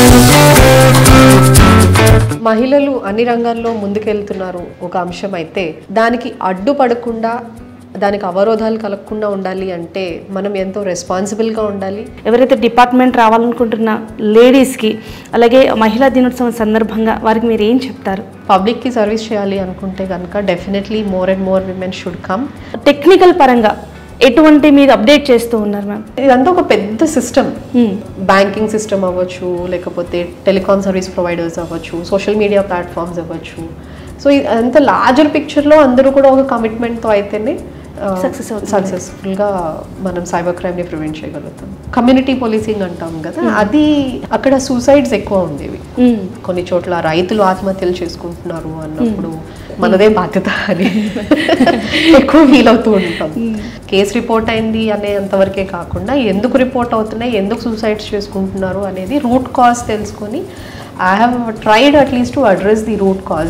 మహిళలు అన్ని రంగాల్లో ముందుకెళ్తున్నారు ఒక అంశం అయితే దానికి అడ్డుపడకుండా దానికి అవరోధాలు కలగకుండా ఉండాలి అంటే మనం ఎంతో రెస్పాన్సిబుల్గా ఉండాలి ఎవరైతే డిపార్ట్మెంట్ రావాలనుకుంటున్న లేడీస్కి అలాగే మహిళా దినోత్సవం సందర్భంగా వారికి మీరు ఏం చెప్తారు పబ్లిక్కి సర్వీస్ చేయాలి అనుకుంటే కనుక definitely more and more women should come technical పరంగా ఎటువంటి మీరు అప్డేట్ చేస్తూ ఉన్నారు మ్యామ్ ఇదంతా ఒక పెద్ద సిస్టమ్ బ్యాంకింగ్ సిస్టమ్ అవ్వచ్చు లేకపోతే టెలికాం సర్వీస్ ప్రొవైడర్స్ అవ్వచ్చు సోషల్ మీడియా ప్లాట్ఫామ్స్ అవ్వచ్చు సో అంత లార్జర్ పిక్చర్లో అందరూ కూడా ఒక కమిట్మెంట్తో అయితేనే Success అవుతుంది. సక్సెస్ఫుల్గా మనం సైబర్ క్రైమ్ని ప్రివెంట్ చేయగలుగుతాం కమ్యూనిటీ పోలీసింగ్ అంటాం కదా అది అక్కడ సూసైడ్స్ ఎక్కువ ఉండేవి కొన్ని చోట్ల రైతులు ఆత్మహత్యలు చేసుకుంటున్నారు అన్నప్పుడు మనదే బాధ్యత అని ఎక్కువ ఫీల్ అవుతూ ఉంటాం కేసు రిపోర్ట్ అయింది అనే అంతవరకే కాకుండా ఎందుకు రిపోర్ట్ అవుతున్నాయి ఎందుకు సూసైడ్స్ చేసుకుంటున్నారు అనేది రూట్ కాజ్ తెలుసుకొని I have tried at least to address the root cause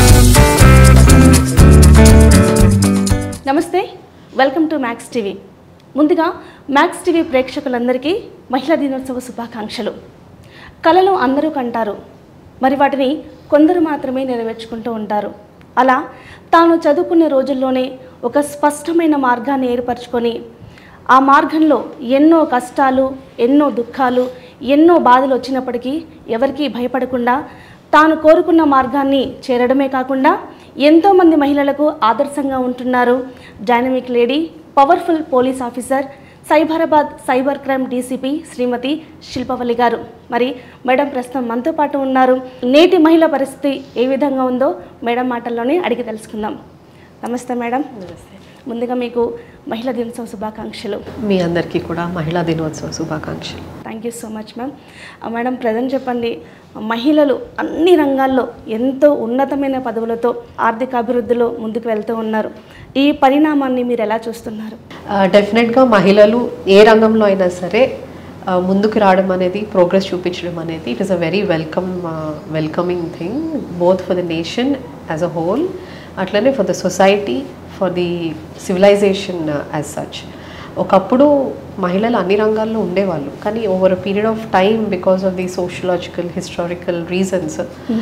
నమస్తే వెల్కమ్ టు మ్యాక్స్ టీవీ ముందుగా మ్యాక్స్ టీవీ ప్రేక్షకులందరికీ మహిళా దినోత్సవ శుభాకాంక్షలు కళలు అందరూ కంటారు మరి వాటిని కొందరు మాత్రమే నెరవేర్చుకుంటూ ఉంటారు అలా తాను చదువుకునే రోజుల్లోనే ఒక స్పష్టమైన మార్గాన్ని ఏర్పరచుకొని ఆ మార్గంలో ఎన్నో కష్టాలు ఎన్నో దుఃఖాలు ఎన్నో బాధలు వచ్చినప్పటికీ ఎవరికీ భయపడకుండా తాను కోరుకున్న మార్గాన్ని చేరడమే కాకుండా ఎంతోమంది మహిళలకు ఆదర్శంగా ఉంటున్నారు dynamic lady powerful police officer Cyberabad cyber crime DCP Shrimati Shilpavalli garu మరి మేడం ప్రస్తుతం మనతో పాటు ఉన్నారు నేటి మహిళ పరిస్థితి ఏ విధంగా ఉందో మేడం మాటల్లోనే అడిగి తెలుసుకుందాం నమస్తే మేడం ముందుగా మీకు మహిళా దినోత్సవ శుభాకాంక్షలు మీ అందరికీ కూడా మహిళా దినోత్సవ శుభాకాంక్షలు thank you so much ma'am madam present చెప్పండి మహిళలు అన్ని రంగాల్లో ఎంతో ఉన్నతమైన పదవులతో ఆర్థిక అభివృద్ధిలో ముందుకు వెళ్తూ ఉన్నారు ఈ పరిణామాన్ని మీరు ఎలా చూస్తున్నారు డెఫినెట్గా మహిళలు ఏ రంగంలో అయినా సరే ఆ, ముందుకు రావడం అనేది ప్రోగ్రెస్ చూపించడం అనేది it is a very welcome welcoming thing both for the nation as a whole అట్లనే for the society for the civilization as such ఒకప్పుడు మహిళలు అన్ని రంగాల్లో ఉండేవాళ్ళు కానీ over a period of time because of the sociological historical reasons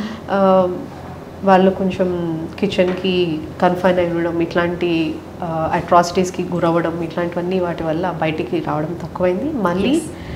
వాళ్ళు కొంచెం కిచెన్కి కన్ఫైన్ అయి ఉండడం ఇట్లాంటి అట్రాసిటీస్కి గురవ్వడం ఇట్లాంటివన్నీ వాటి వల్ల బయటికి రావడం తక్కువైంది మళ్ళీ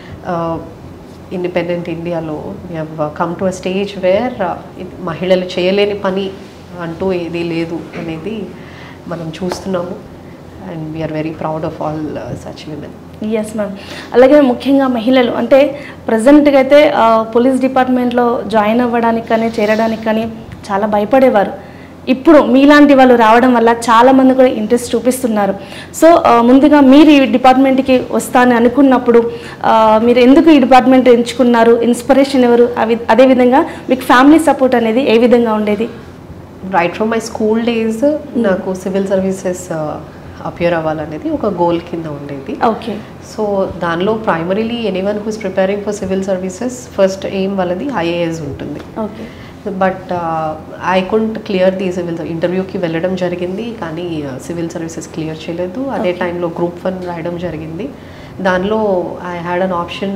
ఇండిపెండెంట్ ఇండియాలో come to a stage where మహిళలు చేయలేని పని అంటూ ఏదీ లేదు అనేది మనం చూస్తున్నాము and we're very proud of all such women yes ma'am అలాగే ముఖ్యంగా మహిళలు అంటే ప్రజెంట్గా అయితే ఆ, పోలీస్ డిపార్ట్మెంట్లో జాయిన్ అవ్వడానికి కానీ చేరడానికి కానీ చాలా భయపడేవారు ఇప్పుడు మీలాంటి వాళ్ళు రావడం వల్ల చాలామంది కూడా ఇంట్రెస్ట్ చూపిస్తున్నారు సో ఆ, ముందుగా మీరు ఈ డిపార్ట్మెంట్కి వస్తానని అనుకున్నప్పుడు ఆ, మీరు ఎందుకు ఈ డిపార్ట్మెంట్ ఎంచుకున్నారు ఇన్స్పిరేషన్ ఎవరు అవి అదేవిధంగా మీకు ఫ్యామిలీ సపోర్ట్ అనేది ఏ విధంగా ఉండేది right from my school days నాకు సివిల్ సర్వీసెస్ అపియర్ అవ్వాలనేది ఒక గోల్ కింద ఉండేది ఓకే సో దానిలో primarily anyone who's preparing for civil services first aim వాళ్ళది ఐఏఎస్ ఉంటుంది okay but I couldn't clear the civil ఇంటర్వ్యూకి వెళ్ళడం జరిగింది కానీ సివిల్ సర్వీసెస్ క్లియర్ చేయలేదు అదే టైంలో గ్రూప్ వన్ రాయడం జరిగింది దానిలో ఐ హ్యాడ్ అన్ ఆప్షన్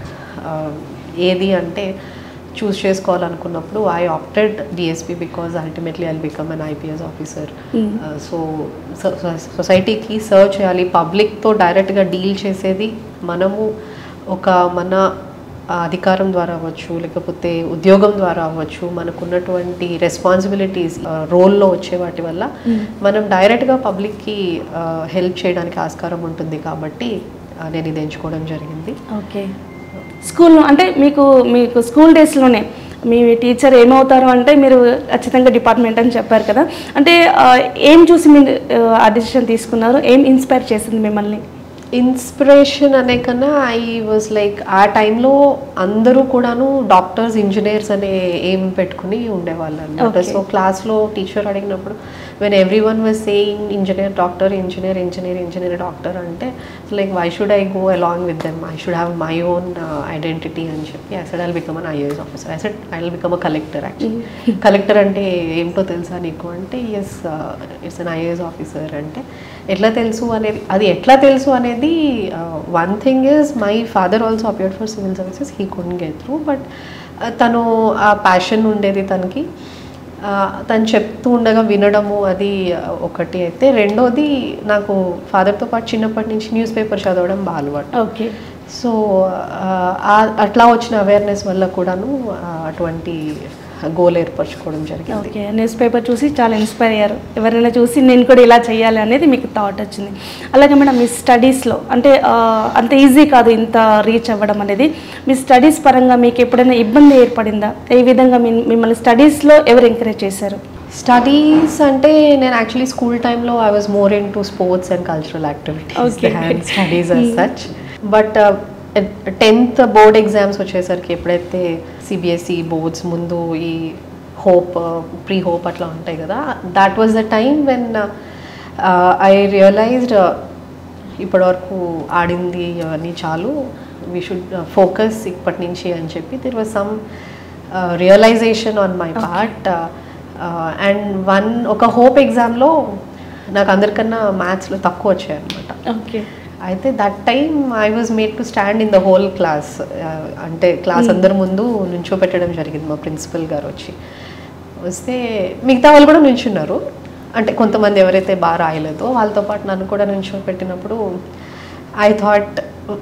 ఏది అంటే చూస్ చేసుకోవాలనుకున్నప్పుడు I opted DSP because ultimately I become an IPS officer so సొసైటీకి సర్వ్ చేయాలి పబ్లిక్తో డైరెక్ట్గా డీల్ చేసేది మనము ఒక మన ఆ, అధికారం ద్వారా అవ్వచ్చు లేకపోతే ఉద్యోగం ద్వారా అవ్వచ్చు మనకున్నటువంటి రెస్పాన్సిబిలిటీస్ రోల్లో వచ్చే వాటి వల్ల మనం డైరెక్ట్గా పబ్లిక్కి హెల్ప్ చేయడానికి ఆస్కారం ఉంటుంది కాబట్టి ఆ, నేను ఇది ఎంచుకోవడం జరిగింది ఓకే స్కూల్లో అంటే మీకు మీకు స్కూల్ డేస్లోనే మీ టీచర్ ఏమవుతారు అంటే మీరు ఖచ్చితంగా డిపార్ట్మెంట్ అని చెప్పారు కదా అంటే ఆ, ఏం చూసి మీరు ఆ డిసిషన్ తీసుకున్నారు ఏం ఇన్స్పైర్ చేసింది మిమ్మల్ని ఇన్స్పిరేషన్ అనే కన్నా ఐ వాజ్ లైక్ ఆ టైంలో అందరూ కూడాను డాక్టర్స్ ఇంజనీర్స్ అనే ఏం పెట్టుకుని ఉండేవాళ్ళు అనమాట Okay. సో క్లాస్లో టీచర్ అడిగినప్పుడు when every one was saying engineer doctor engineer engineer engineer doctor అంటే like why should I go along with them I should have my own identity అని చెప్పి I said I'll become an IAS officer I said I will become a collector actually collector అంటే ఏంటో తెలుసా నీకు అంటే yes it's an IAS officer అంటే ఎట్లా తెలుసు అనేది అది ఎట్లా తెలుసు అనేది అనేది one thing is my father also appeared for civil services he could get through but తను ఆ ప్యాషన్ ఉండేది తనకి ఆ, తను చెప్తూ ఉండగా వినడము అది ఒకటి అయితే రెండోది నాకు ఫాదర్తో పాటు చిన్నప్పటి నుంచి న్యూస్ పేపర్ చదవడం బాగా అలవాటు ఓకే సో ఆ, అట్లా వచ్చిన అవేర్నెస్ వల్ల కూడాను ఆ, అటువంటి గోల్ ఏర్పరచుకోవడం జరిగింది ఓకే న్యూస్ పేపర్ చూసి చాలా ఇన్స్పైర్ అయ్యారు ఎవరైనా చూసి నేను కూడా ఇలా చేయాలి అనేది మీకు థాట్ వచ్చింది అలాగే మేడం మీ స్టడీస్లో అంటే ఆ, అంత ఈజీ కాదు ఇంత రీచ్ అవ్వడం అనేది మీ స్టడీస్ పరంగా మీకు ఎప్పుడైనా ఇబ్బంది ఏర్పడిందా ఏ విధంగా మీ- మిమ్మల్ని స్టడీస్లో ఎవరు ఎంకరేజ్ చేశారు స్టడీస్ అంటే నేను యాక్చువల్లీ స్కూల్ టైంలో I was more into sports and cultural activities Okay. And studies as such but tenth board exams వచ్చేసరికి ఎప్పుడైతే సిబిఎస్ఈ బోర్డ్స్ ముందు ఈ హోప్ ప్రీ హోప్ అట్లా ఉంటాయి కదా that was the time when I realised ఇప్పటివరకు ఆడింది అవన్నీ చాలు వీ షుడ్ ఫోకస్ ఇప్పటి నుంచి అని చెప్పి there was some realisation on my part and one ఒక హోప్ ఎగ్జామ్లో నాకు అందరికన్నా మ్యాథ్స్లో తక్కువ వచ్చాయి అనమాట ఓకే అయితే that time I was made to stand in the whole class అంటే క్లాస్ అందరి ముందు నుంచోపెట్టడం జరిగింది మా ప్రిన్సిపల్ గారు వచ్చి వస్తే మిగతా వాళ్ళు కూడా నుంచున్నారు అంటే కొంతమంది ఎవరైతే బాగా రాయలేదో వాళ్ళతో పాటు నన్ను కూడా నుంచోపెట్టినప్పుడు ఐ థాట్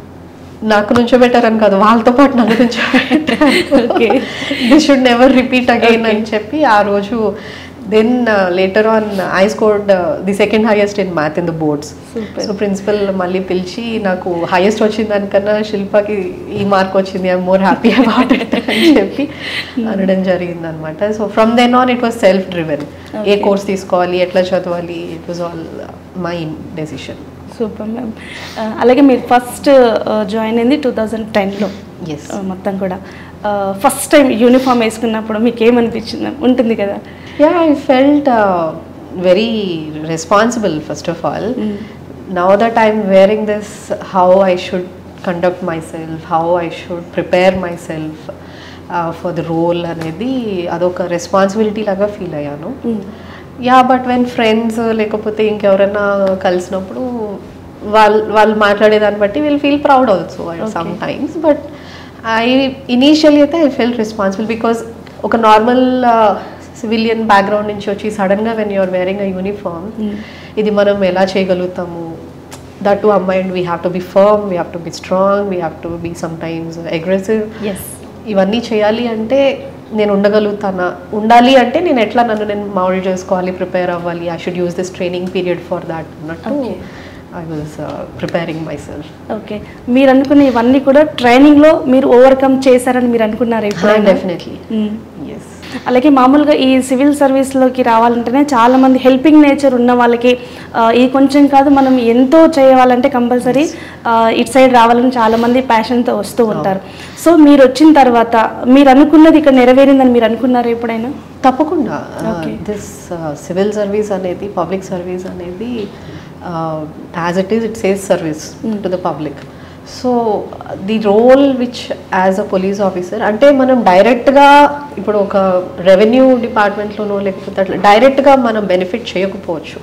నాకు నుంచోబెట్టారని కాదు వాళ్ళతో పాటు నన్ను నుంచోబెట్టారు this should never repeat again అని చెప్పి ఆ రోజు then later on I scored the second highest in math in the boards Super. So principal మళ్ళీ పిలిచి నాకు హైయెస్ట్ వచ్చిన దానికన్నా శిల్పకి ఈ మార్క్ వచ్చింది I'm more happy about it అని చెప్పి అనడం జరిగింది అనమాట so from then on it was self driven a Okay. Course తీసుకోవాలి ఎట్లా చదవాలి it was all my decision super ma'am అలాగే మీరు ఫస్ట్ జాయిన్ అయింది టూ థౌజండ్ టెన్లో ఎస్ మొత్తం కూడా ఫస్ట్ టైం యూనిఫామ్ వేసుకున్నప్పుడు మీకు ఏమనిపించింది ఉంటుంది కదా Yeah, I felt uh, very responsible, first of all. Now that I'm wearing this, how I should conduct myself, how I should prepare myself uh, for the role అనేది అదొక responsibility లాగా feel అయ్యాను yeah but when friends లేకపోతే ఇంకెవరైనా కలిసినప్పుడు వాళ్ళు వాళ్ళు మాట్లాడే దాన్ని బట్టి will feel proud also sometimes but I initially అయితే ఐ ఫెల్ రెస్పాన్సిబుల్ బికాస్ ఒక నార్మల్ సివిలియన్ బ్యాక్గ్రౌండ్ నుంచి వచ్చి సడన్గా when you're wearing a uniform ఇది మనం ఎలా చేయగలుగుతాము దట్ టు అమ్మాయి and we have to be firm we have to be strong we have to be sometimes aggressive yes ఇవన్నీ చేయాలి అంటే నేను ఉండగలుగుతానా ఉండాలి అంటే నేను ఎట్లా నన్ను నేను మౌల్డ్ చేసుకోవాలి ప్రిపేర్ అవ్వాలి I should use this training period for that అన్నట్టు Okay. I was preparing myself okay మీరు అనుకున్న ఇవన్నీ కూడా ట్రైనింగ్లో మీరు ఓవర్కమ్ చేశారని మీరు అనుకున్నారు ఇప్పుడు డెఫినెట్లీ ఎస్ అలాగే మామూలుగా ఈ సివిల్ సర్వీస్లోకి రావాలంటేనే చాలా మంది హెల్పింగ్ నేచర్ ఉన్న వాళ్ళకి ఆ, ఈ కొంచెం కాదు మనం ఎంతో చేయాలంటే కంపల్సరీ ఇటు సైడ్ రావాలని చాలా మంది ప్యాషన్తో వస్తూ ఉంటారు సో మీరు వచ్చిన తర్వాత మీరు అనుకున్నది ఇక్కడ నెరవేరిందని మీరు అనుకున్నారా ఎప్పుడైనా తప్పకుండా Okay. దిస్ సివిల్ సర్వీస్ అనేది పబ్లిక్ సర్వీస్ అనేది as it is it says service to the public so the role which as a police officer అంటే మనం డైరెక్ట్గా ఇప్పుడు ఒక రెవెన్యూ డిపార్ట్మెంట్లోనో లేకపోతే అట్లా డైరెక్ట్గా మనం బెనిఫిట్ చేయకపోవచ్చు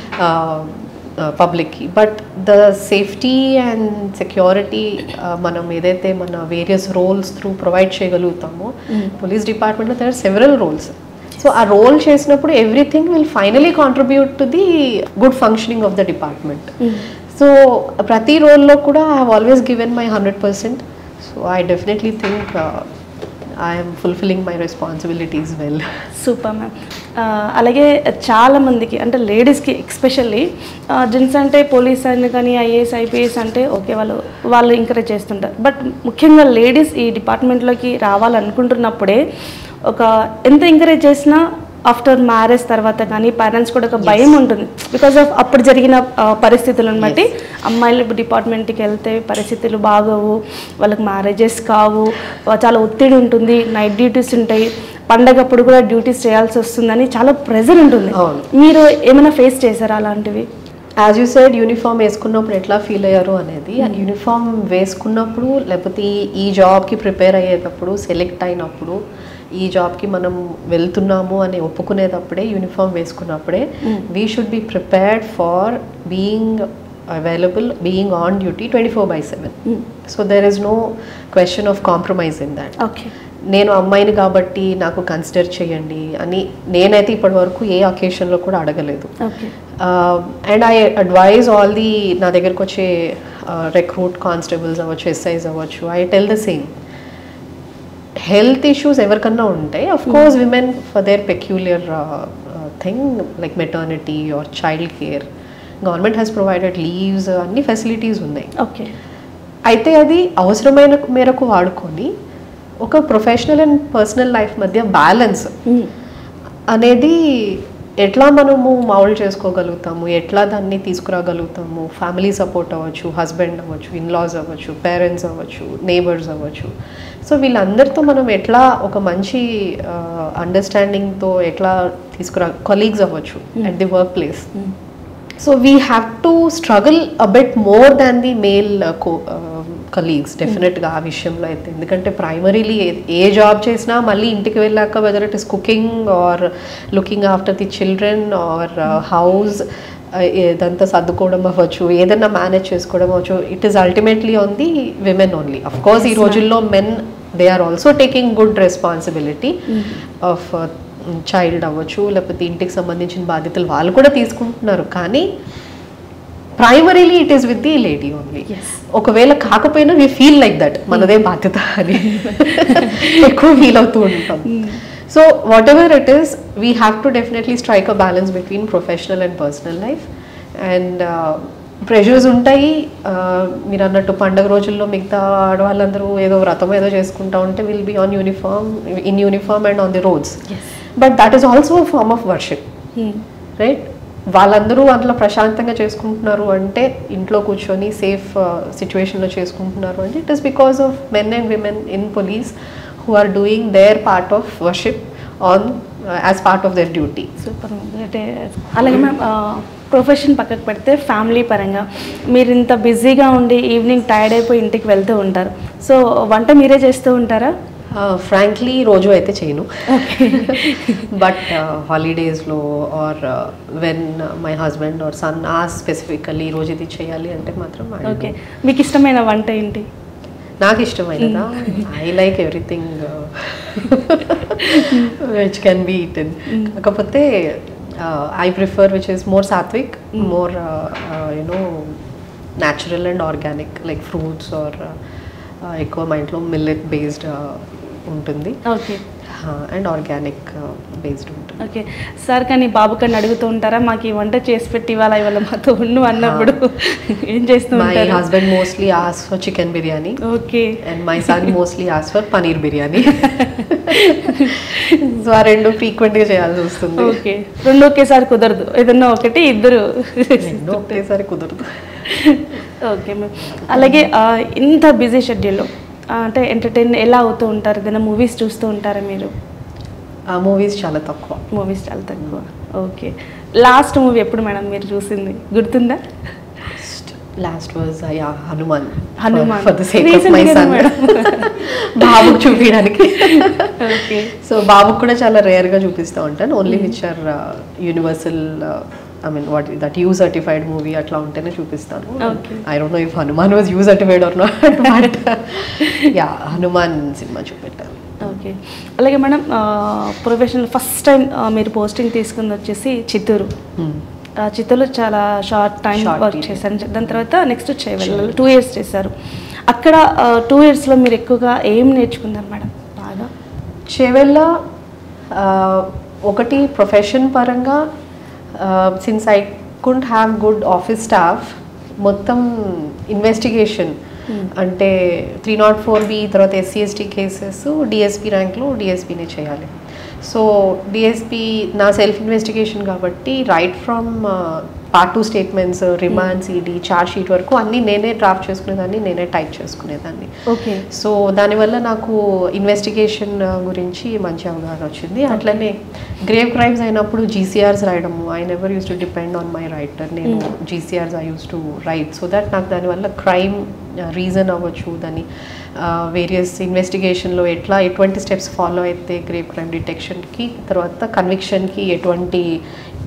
పబ్లిక్కి but the safety and security మనం ఏదైతే మన వేరియస్ రోల్స్ త్రూ ప్రొవైడ్ చేయగలుగుతామో పోలీస్ డిపార్ట్మెంట్లో there are several roles so ఆ రోల్ చేసినప్పుడు everything will finally contribute to the good functioning of the department so ప్రతి రోల్లో కూడా I have always given my hundred percent so I definitely think I'm fulfilling my responsibilities well super ma'am అలాగే చాలా మందికి అంటే లేడీస్కి especially gents అంటే police అని కానీ ఐఏఎస్ ఐపీఎస్ అంటే ఓకే వాళ్ళు వాళ్ళు ఎంకరేజ్ చేస్తుంటారు బట్ ముఖ్యంగా లేడీస్ ఈ డిపార్ట్మెంట్లోకి రావాలనుకుంటున్నప్పుడే ఒక ఎంత ఎంకరేజ్ చేసినా ఆఫ్టర్ మ్యారేజ్ తర్వాత కానీ పేరెంట్స్ కూడా ఒక భయం ఉంటుంది బికాస్ ఆఫ్ అప్పుడు జరిగిన ఆ, పరిస్థితులను బట్టి అమ్మాయిలు డిపార్ట్మెంట్కి వెళ్తే పరిస్థితులు బాగోవు వాళ్ళకి మ్యారేజెస్ కావు ఆ, చాలా ఒత్తిడి ఉంటుంది నైట్ డ్యూటీస్ ఉంటాయి పండగప్పుడు కూడా డ్యూటీస్ చేయాల్సి వస్తుందని చాలా ప్రెజర్ ఉంటుంది అవును. మీరు ఏమైనా ఫేస్ చేశారా అలాంటివి యాజ్ యూ సైడ్ యూనిఫామ్ వేసుకున్నప్పుడు ఎట్లా ఫీల్ అయ్యారు అనేది యూనిఫామ్ వేసుకున్నప్పుడు లేకపోతే ఈ ఈ జాబ్కి ప్రిపేర్ అయ్యేటప్పుడు సెలెక్ట్ అయినప్పుడు ఈ జాబ్కి మనం వెళ్తున్నాము అని ఒప్పుకునేటప్పుడే యూనిఫామ్ వేసుకున్నప్పుడే we should be prepared for being available being on duty 24 by 7 so there is no question of compromise in that okay నేను అమ్మాయిని కాబట్టి నాకు కన్సిడర్ చేయండి అని నేనైతే ఇప్పటి వరకు ఏ అకేషన్లో కూడా అడగలేదు okay and I advise all the నా దగ్గరకు వచ్చే రిక్రూట్ కానిస్టేబుల్స్ అవ్వచ్చు ఎస్ఐస్ అవ్వచ్చు I tell the same health issues ఎవరికన్నా ఉంటాయి of course women for their peculiar thing like maternity or child care government has provided leaves అన్ని facilities ఉన్నాయి okay అయితే అది అవసరమైన మేరకు వాడుకొని ఒక ప్రొఫెషనల్ అండ్ పర్సనల్ లైఫ్ మధ్య బ్యాలెన్స్ అనేది ఎట్లా మనము మౌల్డ్ చేసుకోగలుగుతాము ఎట్లా దాన్ని తీసుకురాగలుగుతాము ఫ్యామిలీ సపోర్ట్ అవ్వచ్చు హస్బెండ్ అవ్వచ్చు ఇన్లాస్ అవ్వచ్చు పేరెంట్స్ అవ్వచ్చు నేబర్స్ అవ్వచ్చు సో వీళ్ళందరితో మనం ఎట్లా ఒక మంచి అండర్స్టాండింగ్తో ఎట్లా తీసుకురా కొలీగ్స్ అవ్వచ్చు at the work place so we have to struggle a bit more than the male colleagues డెఫినెట్గా ఆ విషయంలో అయితే ఎందుకంటే ప్రైమరీలీ ఏ జాబ్ చేసినా మళ్ళీ ఇంటికి వెళ్ళాక whether it is cooking or looking after the children or house ఇదంతా సర్దుకోవడం అవ్వచ్చు ఏదైనా మేనేజ్ చేసుకోవడం అవ్వచ్చు it is ultimately on the women only of course ఈ రోజుల్లో men they are also taking good responsibility of child అవ్వచ్చు లేకపోతే ఇంటికి సంబంధించిన బాధ్యతలు వాళ్ళు కూడా తీసుకుంటున్నారు కానీ primarily it is with the lady only Yes. ఒకవేళ కాకపోయినా వీ ఫీల్ లైక్ దట్ మనదే బాధ్యత అని ఎక్కువ ఫీల్ అవుతూ ఉంటాం so whatever it is we have to definitely strike a balance between professional and personal life and pressures ఉంటాయి uh, మీరు అన్నట్టు పండగ రోజుల్లో మిగతా ఆడవాళ్ళందరూ ఏదో వ్రతం ఏదో చేసుకుంటా ఉంటే will be on uniform in uniform and on the roads but that is also form of worship right వాళ్ళందరూ అందులో ప్రశాంతంగా చేసుకుంటున్నారు అంటే ఇంట్లో కూర్చొని సేఫ్ సిచ్యువేషన్లో చేసుకుంటున్నారు అంటే it is because of men and women in police who are doing their part of worship on as part of their duty super అంటే అలాగే మ్యామ్ ప్రొఫెషన్ పక్కకు పెడితే ఫ్యామిలీ పరంగా మీరు ఇంత బిజీగా ఉండి ఈవినింగ్ టైర్డ్ అయిపోయి ఇంటికి వెళ్తూ ఉంటారు సో వంట మీరే చేస్తూ ఉంటారా ఫ్రాంక్లీ రోజు అయితే చేయను బట్ హాలిడేస్లో or when my husband or son uh specifically రోజు ఇది చేయాలి అంటే మాత్రం I do. ఓకే మీకు ఇష్టమైన వంట ఏంటి నాకు ఇష్టమైనదా I like everything which can be eaten కాకపోతే I prefer which is more sattvic more you know natural and organic like fruits or ఎక్కువ మా ఇంట్లో మిల్లెట్ బేస్డ్ ఉంటుంది ఓకే అండ్ ఆర్గానిక్ బేస్డ్ ఉంటుంది ఓకే సార్ కానీ బాబు కన్నా అడుగుతూ ఉంటారా మాకు ఈ వంట చేసి పెట్టి ఇవాళ ఇవాళ మాతో ఉండు అన్నప్పుడు ఏం చేస్తూ మై ఉంటారు husband mostly as for chicken biryani okay and my son mostly as for paneer biryani so ఆ రెండు ఫ్రీక్వెంట్గా చేయాల్సి వస్తుంది ఓకే రెండు ఒకేసారి కుదరదు ఏదన్నా ఒకటి ఇద్దరు రెండు ఒకటేసారి కుదరదు ఓకే మ్యామ్ అలాగే ఆ, ఇంత బిజీ షెడ్యూల్లో అంటే ఎంటర్టైన్ ఎలా అవుతూ ఉంటారు ఏదైనా మూవీస్ చూస్తూ ఉంటారా మీరు ఆ మూవీస్ చాలా తక్కువ మూవీస్ చాలా తక్కువ ఓకే లాస్ట్ మూవీ ఎప్పుడు మేడం మీరు చూసింది గుర్తుందా last was yeah Hanuman Hanuman. For the sake of Recent my గానే సన్ మేడం. బాబుకు చూపించడానికి ఓకే సో బాబుకు కూడా చాలా రేర్ గా చూపిస్తూ ఉంటాను only which are universal I mean what that U certified movie అట్లా ఉంటేనే చూపిస్తాను Okay. I don't know if Hanuman was U certified or not but yeah Hanuman సినిమా చూపెట్టాను ఓకే అలాగే మేడం ప్రొఫెషనల్ ఫస్ట్ టైం మీరు పోస్టింగ్ తీసుకుంది వచ్చేసి చిత్తూరు Hmm. ఆ, చిత్తూరులో చాలా short time Short work period. చేశారు దాని తర్వాత నెక్స్ట్ చేవెళ్ళ టూ ఇయర్స్ చేశారు అక్కడ టూ ఇయర్స్లో మీరు ఎక్కువగా ఏం నేర్చుకున్నారు మేడం బాగా చేవెళ్ళ ఆ, ఒకటి ప్రొఫెషన్ పరంగా since I couldn't have good office staff మొత్తం ఇన్వెస్టిగేషన్ అంటే త్రీ నాట్ ఫోర్ బి తర్వాత ఎస్సీ ఎస్టీ కేసెస్ డిఎస్పీ ర్యాంక్లో డిఎస్పీనే చేయాలి సో డిఎస్పీ నా సెల్ఫ్ ఇన్వెస్టిగేషన్ కాబట్టి right from part two statements remand CD charge sheet వరకు అన్నీ నేనే డ్రాఫ్ట్ చేసుకునేదాన్ని నేనే టైప్ చేసుకునేదాన్ని ఓకే సో దానివల్ల నాకు ఇన్వెస్టిగేషన్ గురించి మంచి అవగాహన వచ్చింది అట్లనే గ్రేవ్ క్రైమ్స్ అయినప్పుడు జీసీఆర్స్ రాయడము I never used to depend on my writer నేను GCRs I used to write so that నాకు దానివల్ల క్రైమ్ రీజన్ అవ్వచ్చు దాని వేరియస్ ఇన్వెస్టిగేషన్లో ఎట్లా ఎటువంటి స్టెప్స్ ఫాలో అయితే గ్రేవ్ క్రైమ్ డిటెక్షన్కి తర్వాత కన్విక్షన్కి ఎటువంటి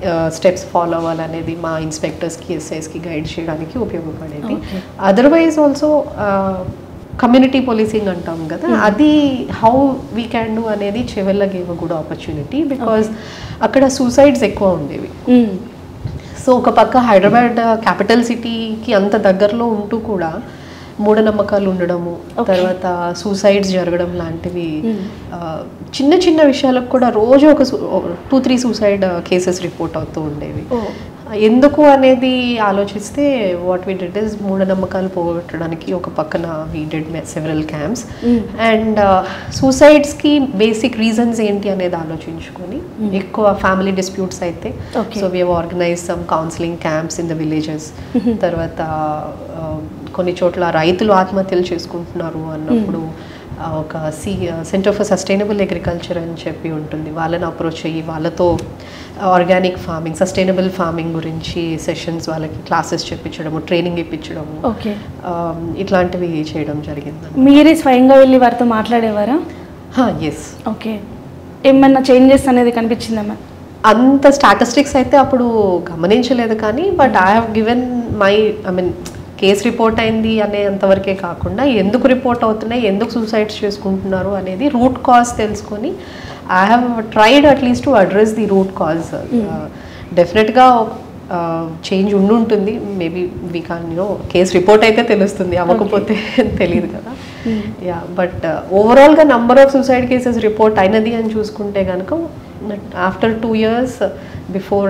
స్టెప్స్ ఫాలో అవ్వాలనేది మా ఇన్స్పెక్టర్స్కి ఎస్ఐస్కి గైడ్ చేయడానికి ఉపయోగపడేది Okay. Otherwise also community policing అంటాం కదా అది హౌ వీ క్యాన్ డూ అనేది Chevella gave good opportunity because అక్కడ సూసైడ్స్ ఎక్కువ ఉండేవి మ్మ్. సో ఒక పక్క హైదరాబాద్ క్యాపిటల్ సిటీకి అంత దగ్గరలో ఉంటూ కూడా మూఢనమ్మకాలు ఉండడము Okay. తర్వాత సూసైడ్స్ జరగడం లాంటివి Hmm. ఆ, చిన్న చిన్న విషయాలకు కూడా రోజు ఒక two three suicide cases report అవుతూ ఉండేవి ఓ ఎందుకు అనేది ఆలోచిస్తే వాట్ వి డిడ్ ఇస్ మూఢనమ్మకాలు పోగొట్టడానికి ఒక పక్కన we did several camps Mm. And సూసైడ్స్కి బేసిక్ రీజన్స్ ఏంటి అనేది ఆలోచించుకొని Mm. ఎక్కువ ఫ్యామిలీ డిస్ప్యూట్స్ అయితే Okay. So we organise some counselling camps in the villages Mhm. తర్వాత ఆ, కొన్ని చోట్ల రైతులు ఆత్మహత్యలు చేసుకుంటున్నారు అన్నప్పుడు ఆ, ఒక సి సెంటర్ ఫర్ సస్టైనబుల్ అగ్రికల్చర్ అని చెప్పి ఉంటుంది వాళ్ళని అప్రోచ్ అయ్యి వాళ్ళతో ఆర్గానిక్ ఫార్మింగ్ సస్టైనబుల్ ఫార్మింగ్ గురించి సెషన్స్ వాళ్ళకి క్లాసెస్ చెప్పించడము ట్రైనింగ్ ఇప్పించడము ఓకే ఆ, ఇట్లాంటివి చేయడం జరిగింది మీరే స్వయంగా వెళ్ళి వారితో మాట్లాడేవారా ఎస్ ఓకే ఏమన్నా చేంజెస్ అనేది కనిపించిందా మ్యామ్ అంత స్టాటిస్టిక్స్ అయితే అప్పుడు గమనించలేదు కానీ but I have given my I mean case report అయింది అనే అంతవరకే కాకుండా ఎందుకు రిపోర్ట్ అవుతున్నాయి ఎందుకు సూసైడ్స్ చేసుకుంటున్నారు అనేది రూట్ కాజ్ తెలుసుకొని I have tried at least to address the root cause డెఫినెట్గా చేంజ్ ఉండుంటుంది maybe we can you know case report అయితే తెలుస్తుంది అవ్వకపోతే తెలియదు కదా యా బట్ ఓవరాల్గా number of suicide cases report అయినది అని చూసుకుంటే కనుక after two years before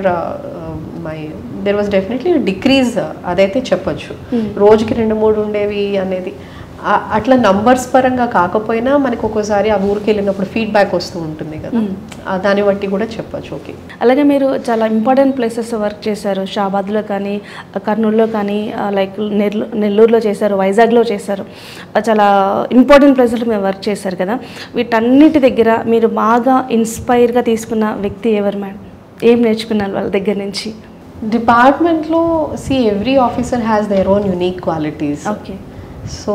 my there was definitely decrease అదైతే చెప్పొచ్చు Hmm. రోజుకి రెండు మూడు ఉండేవి అనేది ఆ- అట్లా నంబర్స్ పరంగా కాకపోయినా మనకు ఒక్కోసారి ఆ ఊరికి వెళ్ళినప్పుడు ఫీడ్బ్యాక్ వస్తూ ఉంటుంది కదా Hmm. ఆ దాన్ని బట్టి కూడా చెప్పొచ్చు ఓకే అలాగే మీరు చాలా ఇంపార్టెంట్ ప్లేసెస్ వర్క్ చేశారు షాబాద్లో కానీ కర్నూలులో కానీ లైక్ నెల్లూ నెల్లూరులో చేశారు వైజాగ్లో చేశారు ఆ, చాలా ఇంపార్టెంట్ ప్లేసెస్లో మీరు వర్క్ చేశారు కదా వీటన్నిటి దగ్గర మీరు బాగా ఇన్స్పైర్గా తీసుకున్న వ్యక్తి ఎవరు మేడం ఏం నేర్చుకున్నారు వాళ్ళ దగ్గర నుంచి డిపార్ట్మెంట్లో see every officer has their own unique qualities okay so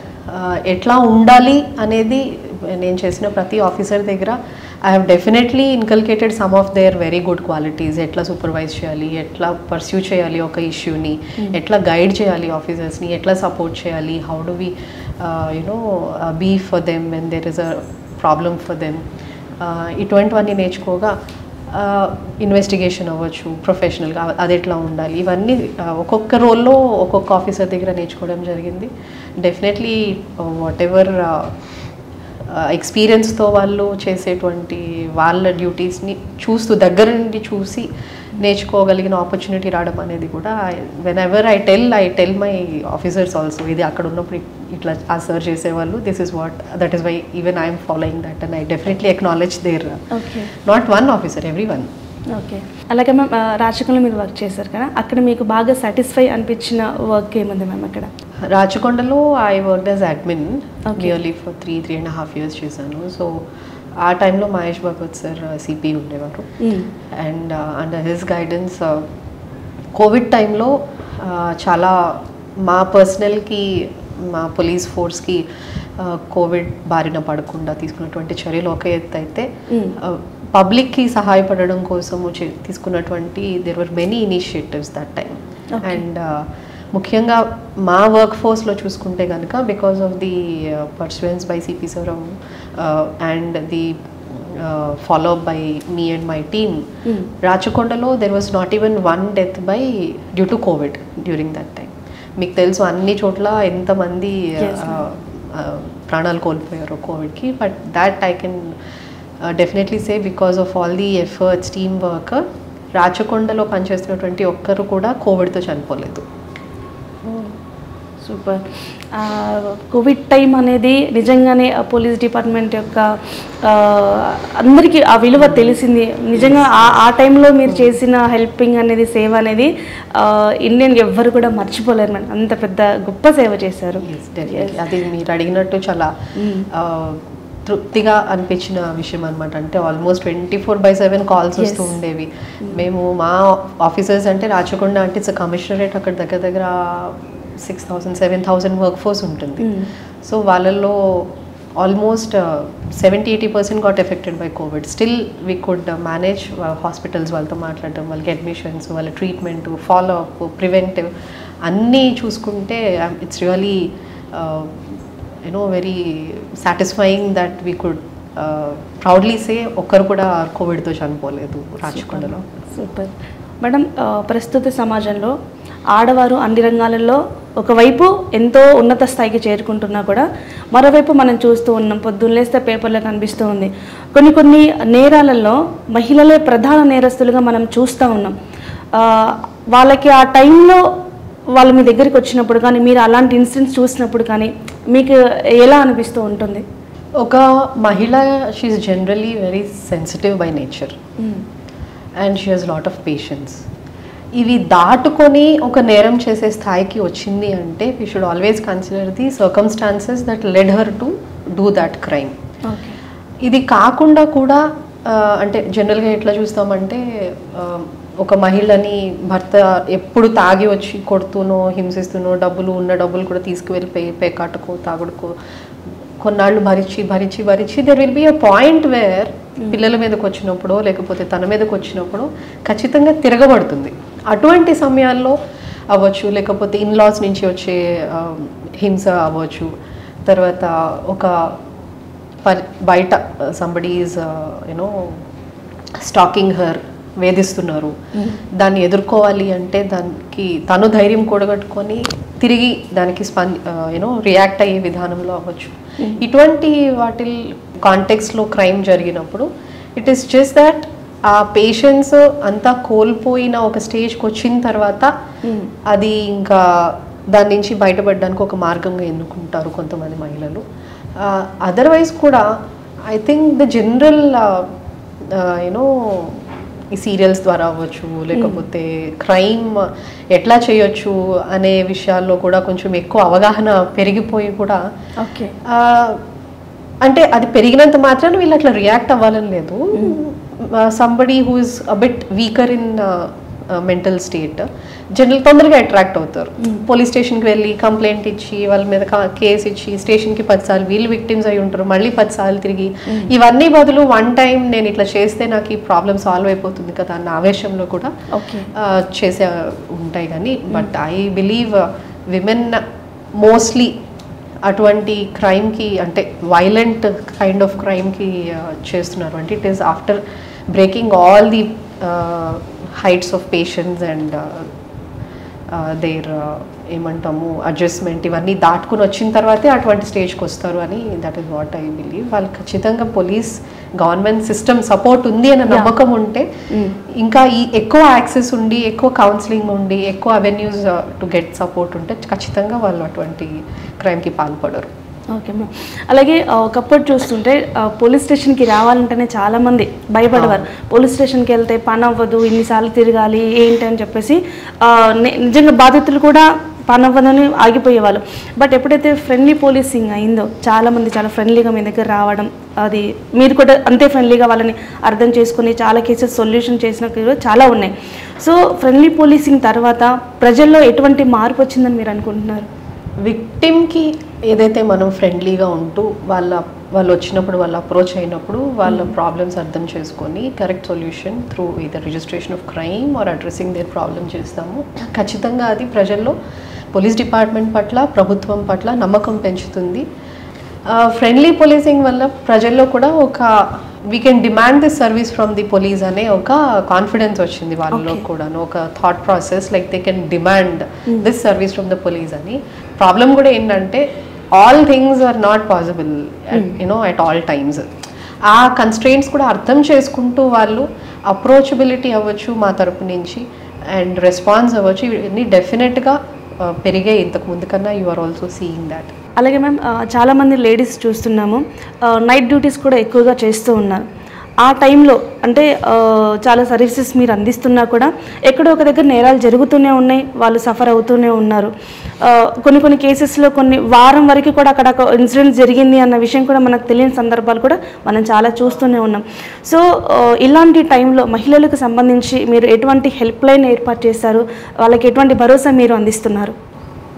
ఎట్లా ఉండాలి అనేది నేను చేసిన ప్రతి ఆఫీసర్ దగ్గర I have definitely inculcated some of their very good qualities ఎట్లా సూపర్వైజ్ చేయాలి ఎట్లా పర్స్యూ చేయాలి ఒక ఇష్యూని ఎట్లా గైడ్ చేయాలి ఆఫీసర్స్ని ఎట్లా సపోర్ట్ చేయాలి how do we you know be for them when there is a problem for them ఇటువంటివన్నీ నేర్చుకోగా ఇన్వెస్టిగేషన్ అవ్వచ్చు ప్రొఫెషనల్గా అది ఎట్లా ఉండాలి ఇవన్నీ ఆ, ఒక్కొక్క రోల్లో ఒక్కొక్క ఆఫీసర్ దగ్గర నేర్చుకోవడం జరిగింది డెఫినెట్లీ వాట్ ఎవర్ ఎక్స్పీరియన్స్తో వాళ్ళు చేసేటువంటి వాళ్ళ డ్యూటీస్ని చూస్తూ దగ్గర నుండి చూసి నేర్చుకోగలిగిన ఆపర్చునిటీ రావడం అనేది కూడా whenever I tell I tell my officers also ఇది అక్కడ ఉన్నప్పుడు ఇట్లా ఆ సర్వ్ చేసేవాళ్ళు this is what that is why even I'm following that and I definitely acknowledge their okay not one officer every one okay అలాగే ma'am రాచకంలో మీరు work చేశారు కదా అక్కడ మీకు బాగా సాటిస్ఫై అనిపించిన వర్క్ ఏముంది మ్యామ్ అక్కడ రాచకొండలో I work as admin Okay. Nearly for three three and half years చేశాను సో ఆ టైంలో మహేష్ భగవత్ సార్ సిపి ఉండేవారు hmm. And under his guidance covid టైంలో చాలా మా పర్సనల్కి మా పోలీస్ ఫోర్స్కి కోవిడ్ బారిన పడకుండా తీసుకున్నటువంటి చర్యలు ఒక ఎత్తు అయితే మ్మ్. పబ్లిక్కి సహాయపడడం కోసము చే- తీసుకున్నటువంటి there were many initiatives that time Okay. And ముఖ్యంగా మా వర్క్ ఫోర్స్లో చూసుకుంటే కనుక because of the perseverance by CP sir and the follow by me and my team hmm. రాచకొండలో there was not even one death by due to covid during that time మీకు తెలుసు అన్ని చోట్ల ఎంతమంది Yes, uh, uh, ప్రాణాలు కోల్పోయారు కోవిడ్కి but that I can definitely say because of all the efforts team work రాచకొండలో పనిచేస్తున్నటువంటి ఒక్కరు కూడా కోవిడ్తో చనిపోలేదు సూపర్ ఆ, కోవిడ్ టైం అనేది నిజంగానే ఆ పోలీస్ డిపార్ట్మెంట్ యొక్క ఆ, అందరికీ ఆ విలువ తెలిసింది నిజంగా ఆ ఆ టైంలో మీరు చేసిన హెల్పింగ్ అనేది సేవ అనేది ఆ, ఇండియన్ ఎవ్వరు కూడా మర్చిపోలేరు మేడం అంత పెద్ద గొప్ప సేవ చేశారు Yes, definitely. అది మీరు అడిగినట్టు చాలా Mm. ఆ, తృప్తిగా అనిపించిన విషయం అనమాట అంటే almost twenty four by seven calls Yes. వస్తూ ఉండేవి మేము మా ఆఫీసర్స్ అంటే రాచకొండ అంటే ఇట్స్ కమిషనరేట్ అక్కడ దగ్గర దగ్గర six thousand seven thousand work force ఉంటుంది Mm. సో వాళ్ళల్లో almost seventy eighty percent got affected by covid still we could manage hospitals వాళ్ళతో మాట్లాడడం వాళ్ళకి అడ్మిషన్స్ వాళ్ళ ట్రీట్మెంట్ ఫాలో అప్ ప్రివెంటివ్ అన్నీ చూసుకుంటే it's really you know very satisfying that we could proudly say ఒక్కరు కూడా కోవిడ్తో చనిపోలేదు రాచకొండలో సూపర్ మేడం ఆ, ప్రస్తుత సమాజంలో ఆడవారు అన్ని రంగాలలో ఒకవైపు ఎంతో ఉన్నత స్థాయికి చేరుకుంటున్నా కూడా మరోవైపు మనం చూస్తూ ఉన్నాం పొద్దున్న లేస్తే పేపర్లో కనిపిస్తూ ఉంది కొన్ని కొన్ని నేరాలలో మహిళలే ప్రధాన నేరస్తులుగా మనం చూస్తూ ఉన్నాం ఆ, వాళ్ళకి ఆ టైంలో వాళ్ళు మీ దగ్గరికి వచ్చినప్పుడు కానీ మీరు అలాంటి ఇన్సిడెంట్స్ చూసినప్పుడు కానీ మీకు ఎలా అనిపిస్తూ ఉంటుంది ఒక మహిళ she generally very sensitive by nature and she has lot of patience ఇవి దాటుకొని ఒక నేరం చేసే స్థాయికి వచ్చింది అంటే we should always consider the circumstances that led her to do that crime okay ఇది కాకుండా కూడా ఆ, అంటే జనరల్గా ఎట్లా చూస్తామంటే ఆ, ఒక మహిళని భర్త ఎప్పుడు తాగి వచ్చి కొడుతూనో హింసిస్తూనో డబ్బులు ఉన్న డబ్బులు కూడా తీసుకువెళ్ళి పే పేకాటకో తాగుడుకో కొన్నాళ్ళు భరించి భరించి భరించి there will be a point where పిల్లల మీదకి వచ్చినప్పుడు లేకపోతే తన మీదకి వచ్చినప్పుడు ఖచ్చితంగా తిరగబడుతుంది అటువంటి సమయాల్లో అవ్వచ్చు లేకపోతే ఇన్లాస్ నుంచి వచ్చే ఆ, హింస అవ్వచ్చు తర్వాత ఒక పర్ బయట somebody is you know stalking her వేధిస్తున్నారు దాన్ని ఎదుర్కోవాలి అంటే దానికి తను ధైర్యం కూడగట్టుకొని తిరిగి దానికి స్పంది యూనో రియాక్ట్ అయ్యే విధానంలో అవ్వచ్చు ఇటువంటి వాటి కాంటెక్స్లో క్రైమ్ జరిగినప్పుడు it is just that uh patience అంతా కోల్పోయిన ఒక స్టేజ్కి వచ్చిన తర్వాత అది ఇంకా దాని నుంచి బయటపడడానికి ఒక మార్గంగా ఎన్నుకుంటారు కొంతమంది మహిళలు అదర్వైజ్ కూడా I think the general you know ఈ సీరియల్స్ ద్వారా అవ్వచ్చు లేకపోతే క్రైమ్ ఎట్లా చేయొచ్చు అనే విషయాల్లో కూడా కొంచెం ఎక్కువ అవగాహన పెరిగిపోయి కూడా ఓకే ఆ, అంటే అది పెరిగినంత మాత్రాన వీళ్ళు అట్లా రియాక్ట్ అవ్వాలని లేదు somebody who is a bit weaker in mental state general తొందరగా అట్రాక్ట్ అవుతారు పోలీస్ స్టేషన్కి వెళ్ళి కంప్లైంట్ ఇచ్చి వాళ్ళ మీద కేసు ఇచ్చి స్టేషన్కి పదిసార్లు వీళ్ళు విక్టిమ్స్ అయి ఉంటారు మళ్ళీ పదిసార్లు తిరిగి ఇవన్నీ బదులు వన్ టైం నేను ఇట్లా చేస్తే నాకు ఈ ప్రాబ్లం సాల్వ్ అయిపోతుంది కదా అన్న ఆవేశంలో కూడా ఓకే ఆ, చేసే ఉంటాయి కానీ but I believe women mostly అటువంటి క్రైమ్కి అంటే వైలెంట్ కైండ్ ఆఫ్ క్రైమ్కి చేస్తున్నారు అంటే it is after breaking all the heights of patience and their ఏమంటాము అడ్జస్ట్మెంట్ ఇవన్నీ దాటుకుని వచ్చిన తర్వాతే అటువంటి స్టేజ్కి వస్తారు అని that is what I believe వాళ్ళు ఖచ్చితంగా పోలీస్ గవర్నమెంట్ సిస్టమ్ సపోర్ట్ ఉంది అన్న నమ్మకం ఉంటే ఇంకా ఈ ఎక్కువ యాక్సెస్ ఉండి ఎక్కువ కౌన్సిలింగ్ ఉండి ఎక్కువ అవెన్యూస్ టు గెట్ సపోర్ట్ ఉంటే ఖచ్చితంగా వాళ్ళు అటువంటి క్రైమ్కి పాల్పడరు ఓకే మ్యామ్ అలాగే ఆ, ఒకప్పుడు చూస్తుంటే ఆ, పోలీస్ స్టేషన్కి రావాలంటేనే చాలామంది భయపడేవారు పోలీస్ స్టేషన్కి వెళ్తే పని అవ్వదు ఇన్నిసార్లు తిరగాలి ఏంటి అని చెప్పేసి ఆ, ని- నిజంగా బాధితులు కూడా పని అవ్వదని ఆగిపోయేవాళ్ళు బట్ ఎప్పుడైతే ఫ్రెండ్లీ పోలీసింగ్ అయిందో చాలామంది చాలా ఫ్రెండ్లీగా మీ దగ్గర రావడం అది మీరు కూడా అంతే ఫ్రెండ్లీగా వాళ్ళని అర్థం చేసుకుని చాలా కేసెస్ సొల్యూషన్ చేసిన కూడా చాలా ఉన్నాయి సో ఫ్రెండ్లీ పోలీసింగ్ తర్వాత ప్రజల్లో ఎటువంటి మార్పు వచ్చిందని మీరు అనుకుంటున్నారు విక్టిమ్కి ఏదైతే మనం ఫ్రెండ్లీగా ఉంటూ వాళ్ళ వాళ్ళు వచ్చినప్పుడు వాళ్ళు అప్రోచ్ అయినప్పుడు వాళ్ళ ప్రాబ్లమ్స్ అర్థం చేసుకొని correct solution through either registration of crime or addressing their problem చేస్తాము ఖచ్చితంగా అది ప్రజల్లో పోలీస్ డిపార్ట్మెంట్ పట్ల ప్రభుత్వం పట్ల నమ్మకం పెంచుతుంది ఫ్రెండ్లీ పోలీసింగ్ వల్ల ప్రజల్లో కూడా ఒక we can demand this service from the police అనే ఒక కాన్ఫిడెన్స్ వచ్చింది వాళ్ళలో కూడా ఒక thought process like they can demand this service from the police అని ప్రాబ్లం కూడా ఏంటంటే all things are not possible you know at all times uh constraints కూడా అర్థం చేసుకుంటూ వాళ్ళు అప్రోచబిలిటీ అవ్వచ్చు మా తరపు నుంచి అండ్ రెస్పాన్స్ అవ్వచ్చు ఇవన్నీ డెఫినెట్గా పెరిగే ఇంతకు ముందు కన్నా you are also seeing that అలాగే మ్యామ్ ఆ, చాలామంది లేడీస్ చూస్తున్నాము ఆ, నైట్ డ్యూటీస్ కూడా ఎక్కువగా చేస్తూ ఉన్నారు ఆ టైంలో అంటే ఆ, చాలా సర్వీసెస్ మీరు అందిస్తున్నా కూడా ఎక్కడో ఒక దగ్గర నేరాలు జరుగుతూనే ఉన్నాయి వాళ్ళు సఫర్ అవుతూనే ఉన్నారు ఆ, కొన్ని కొన్ని కేసెస్లో కొన్ని వారం వరకు కూడా అక్కడ ఒక ఇన్సిడెంట్ జరిగింది అన్న విషయం కూడా మనకు తెలియని సందర్భాలు కూడా మనం చాలా చూస్తూనే ఉన్నాం సో ఆ, ఇలాంటి టైంలో మహిళలకు సంబంధించి మీరు ఎటువంటి హెల్ప్ లైన్ ఏర్పాటు చేశారు వాళ్ళకి ఎటువంటి భరోసా మీరు అందిస్తున్నారు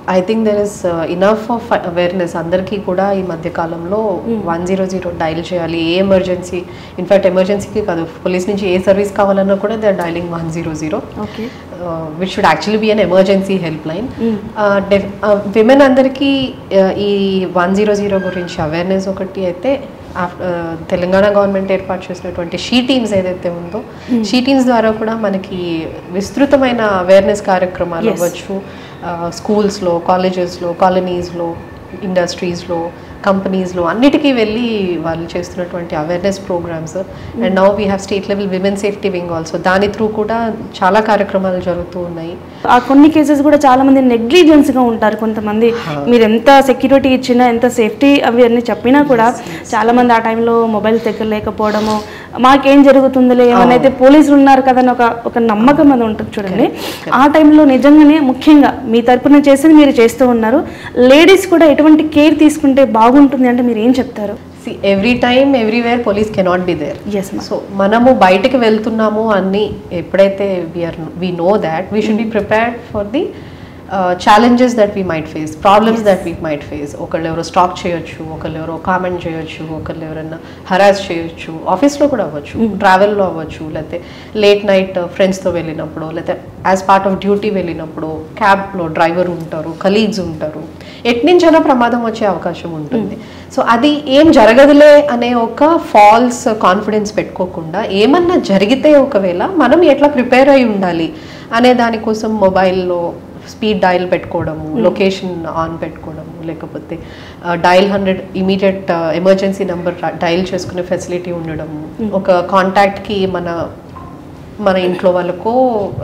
I think there is enough of awareness అందరికీ కూడా ఈ మధ్య కాలంలో వన్ జీరో జీరో డైల్ చేయాలి ఏ ఎమర్జెన్సీ ఇన్ఫాక్ట్ ఎమర్జెన్సీకి కాదు పోలీస్ నుంచి ఏ సర్వీస్ కావాలన్నా కూడా they are dialling one zero zero okay which should actually be an emergency help line Mm. Women అందరికీ uh, ఈ వన్ జీరో జీరో గురించి అవేర్నెస్ ఒకటి అయితే ఆఫ్- uh, తెలంగాణ గవర్నమెంట్ ఏర్పాటు చేసినటువంటి షీ టీమ్స్ ఏదైతే ఉందో షీ టీమ్స్ ద్వారా కూడా మనకి విస్తృతమైన అవేర్నెస్ కార్యక్రమాలు Yes. అవ్వచ్చు స్కూల్స్లో కాలేజెస్లో కాలనీస్లో ఇండస్ట్రీస్లో కంపెనీస్లో అన్నిటికీ వెళ్ళి వాళ్ళు చేస్తున్నటువంటి awareness programmes and now we have state level women safety wing also దాని త్రూ కూడా చాలా కార్యక్రమాలు జరుగుతూ ఉన్నాయి ఆ కొన్ని కేసెస్ కూడా చాలా మంది నెగ్లిజెన్స్ గా ఉంటారు కొంతమంది మీరు ఎంత సెక్యూరిటీ ఇచ్చినా ఎంత సేఫ్టీ అవి అన్ని చెప్పినా కూడా చాలా మంది ఆ టైంలో మొబైల్ దగ్గర లేకపోవడము మాకేం జరుగుతుందిలే ఏమైనా అయితే పోలీసులు ఉన్నారు కదా అని ఒక ఒక నమ్మకం అది ఉంటుంది చూడండి ఆ టైంలో నిజంగానే ముఖ్యంగా మీ తరపున చేసేది మీరు చేస్తూ ఉన్నారు లేడీస్ కూడా ఎటువంటి కేర్ తీసుకుంటే బాగుంటుంది అంటే మీరు ఏం చెప్తారు every time everywhere police cannot be there yes మా సో మనము బయటకు వెళ్తున్నాము అన్ని ఎప్పుడైతే we're we know that we should be prepared for the challenges that we might face problems that we might face ఒకళ్ళు ఎవరో స్టాక్ చేయొచ్చు ఒకళ్ళు ఎవరో కామెంట్ చేయొచ్చు ఒకళ్ళు ఎవరైనా హరాస్ చేయొచ్చు ఆఫీస్లో కూడా అవ్వచ్చు ట్రావెల్లో అవ్వచ్చు లేకపోతే లేట్ నైట్ ఫ్రెండ్స్తో వెళ్ళినప్పుడు లేకపోతే యాజ్ పార్ట్ ఆఫ్ డ్యూటీ వెళ్ళినప్పుడు క్యాబ్లో డ్రైవర్ ఉంటారు కలీగ్స్ ఉంటారు ఎట్నుంచైనా ప్రమాదం వచ్చే అవకాశం ఉంటుంది సో అది ఏం జరగదులే అనే ఒక ఫాల్స్ కాన్ఫిడెన్స్ పెట్టుకోకుండా ఏమన్నా జరిగితే ఒకవేళ మనం ఎట్లా ప్రిపేర్ అయి ఉండాలి అనే దానికోసం మొబైల్లో స్పీడ్ డయల్ పెట్టుకోవడము లొకేషన్ ఆన్ పెట్టుకోవడము లేకపోతే dial hundred immediate emergency number dial చేసుకునే ఫెసిలిటీ ఉండడము ఒక కాంటాక్ట్కి మన మన ఇంట్లో వాళ్ళకో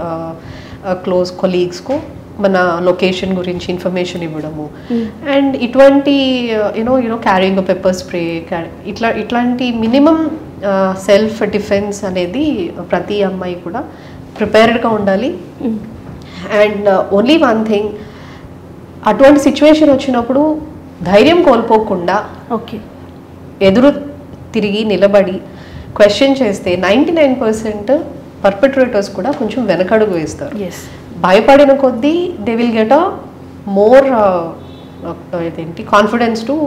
క్లోజ్ కొలీగ్స్కో మన లొకేషన్ గురించి ఇన్ఫర్మేషన్ ఇవ్వడము అండ్ ఇటువంటి you know you know carrying pepper spray ఇట్లా ఇట్లాంటి మినిమం సెల్ఫ్ డిఫెన్స్ అనేది ప్రతి అమ్మాయి కూడా ప్రిపేర్డ్గా ఉండాలి అండ్ ఓన్లీ వన్ థింగ్ అటువంటి సిచ్యువేషన్ వచ్చినప్పుడు ధైర్యం కోల్పోకుండా ఓకే ఎదురు తిరిగి నిలబడి క్వశ్చన్ చేస్తే నైంటీ నైన్ పర్సెంట్ పర్పెట్రేటర్స్ కూడా కొంచెం వెనకడుగు వేస్తారు ఎస్ భయపడిన కొద్దీ they will get a more ఇదేంటి confidence to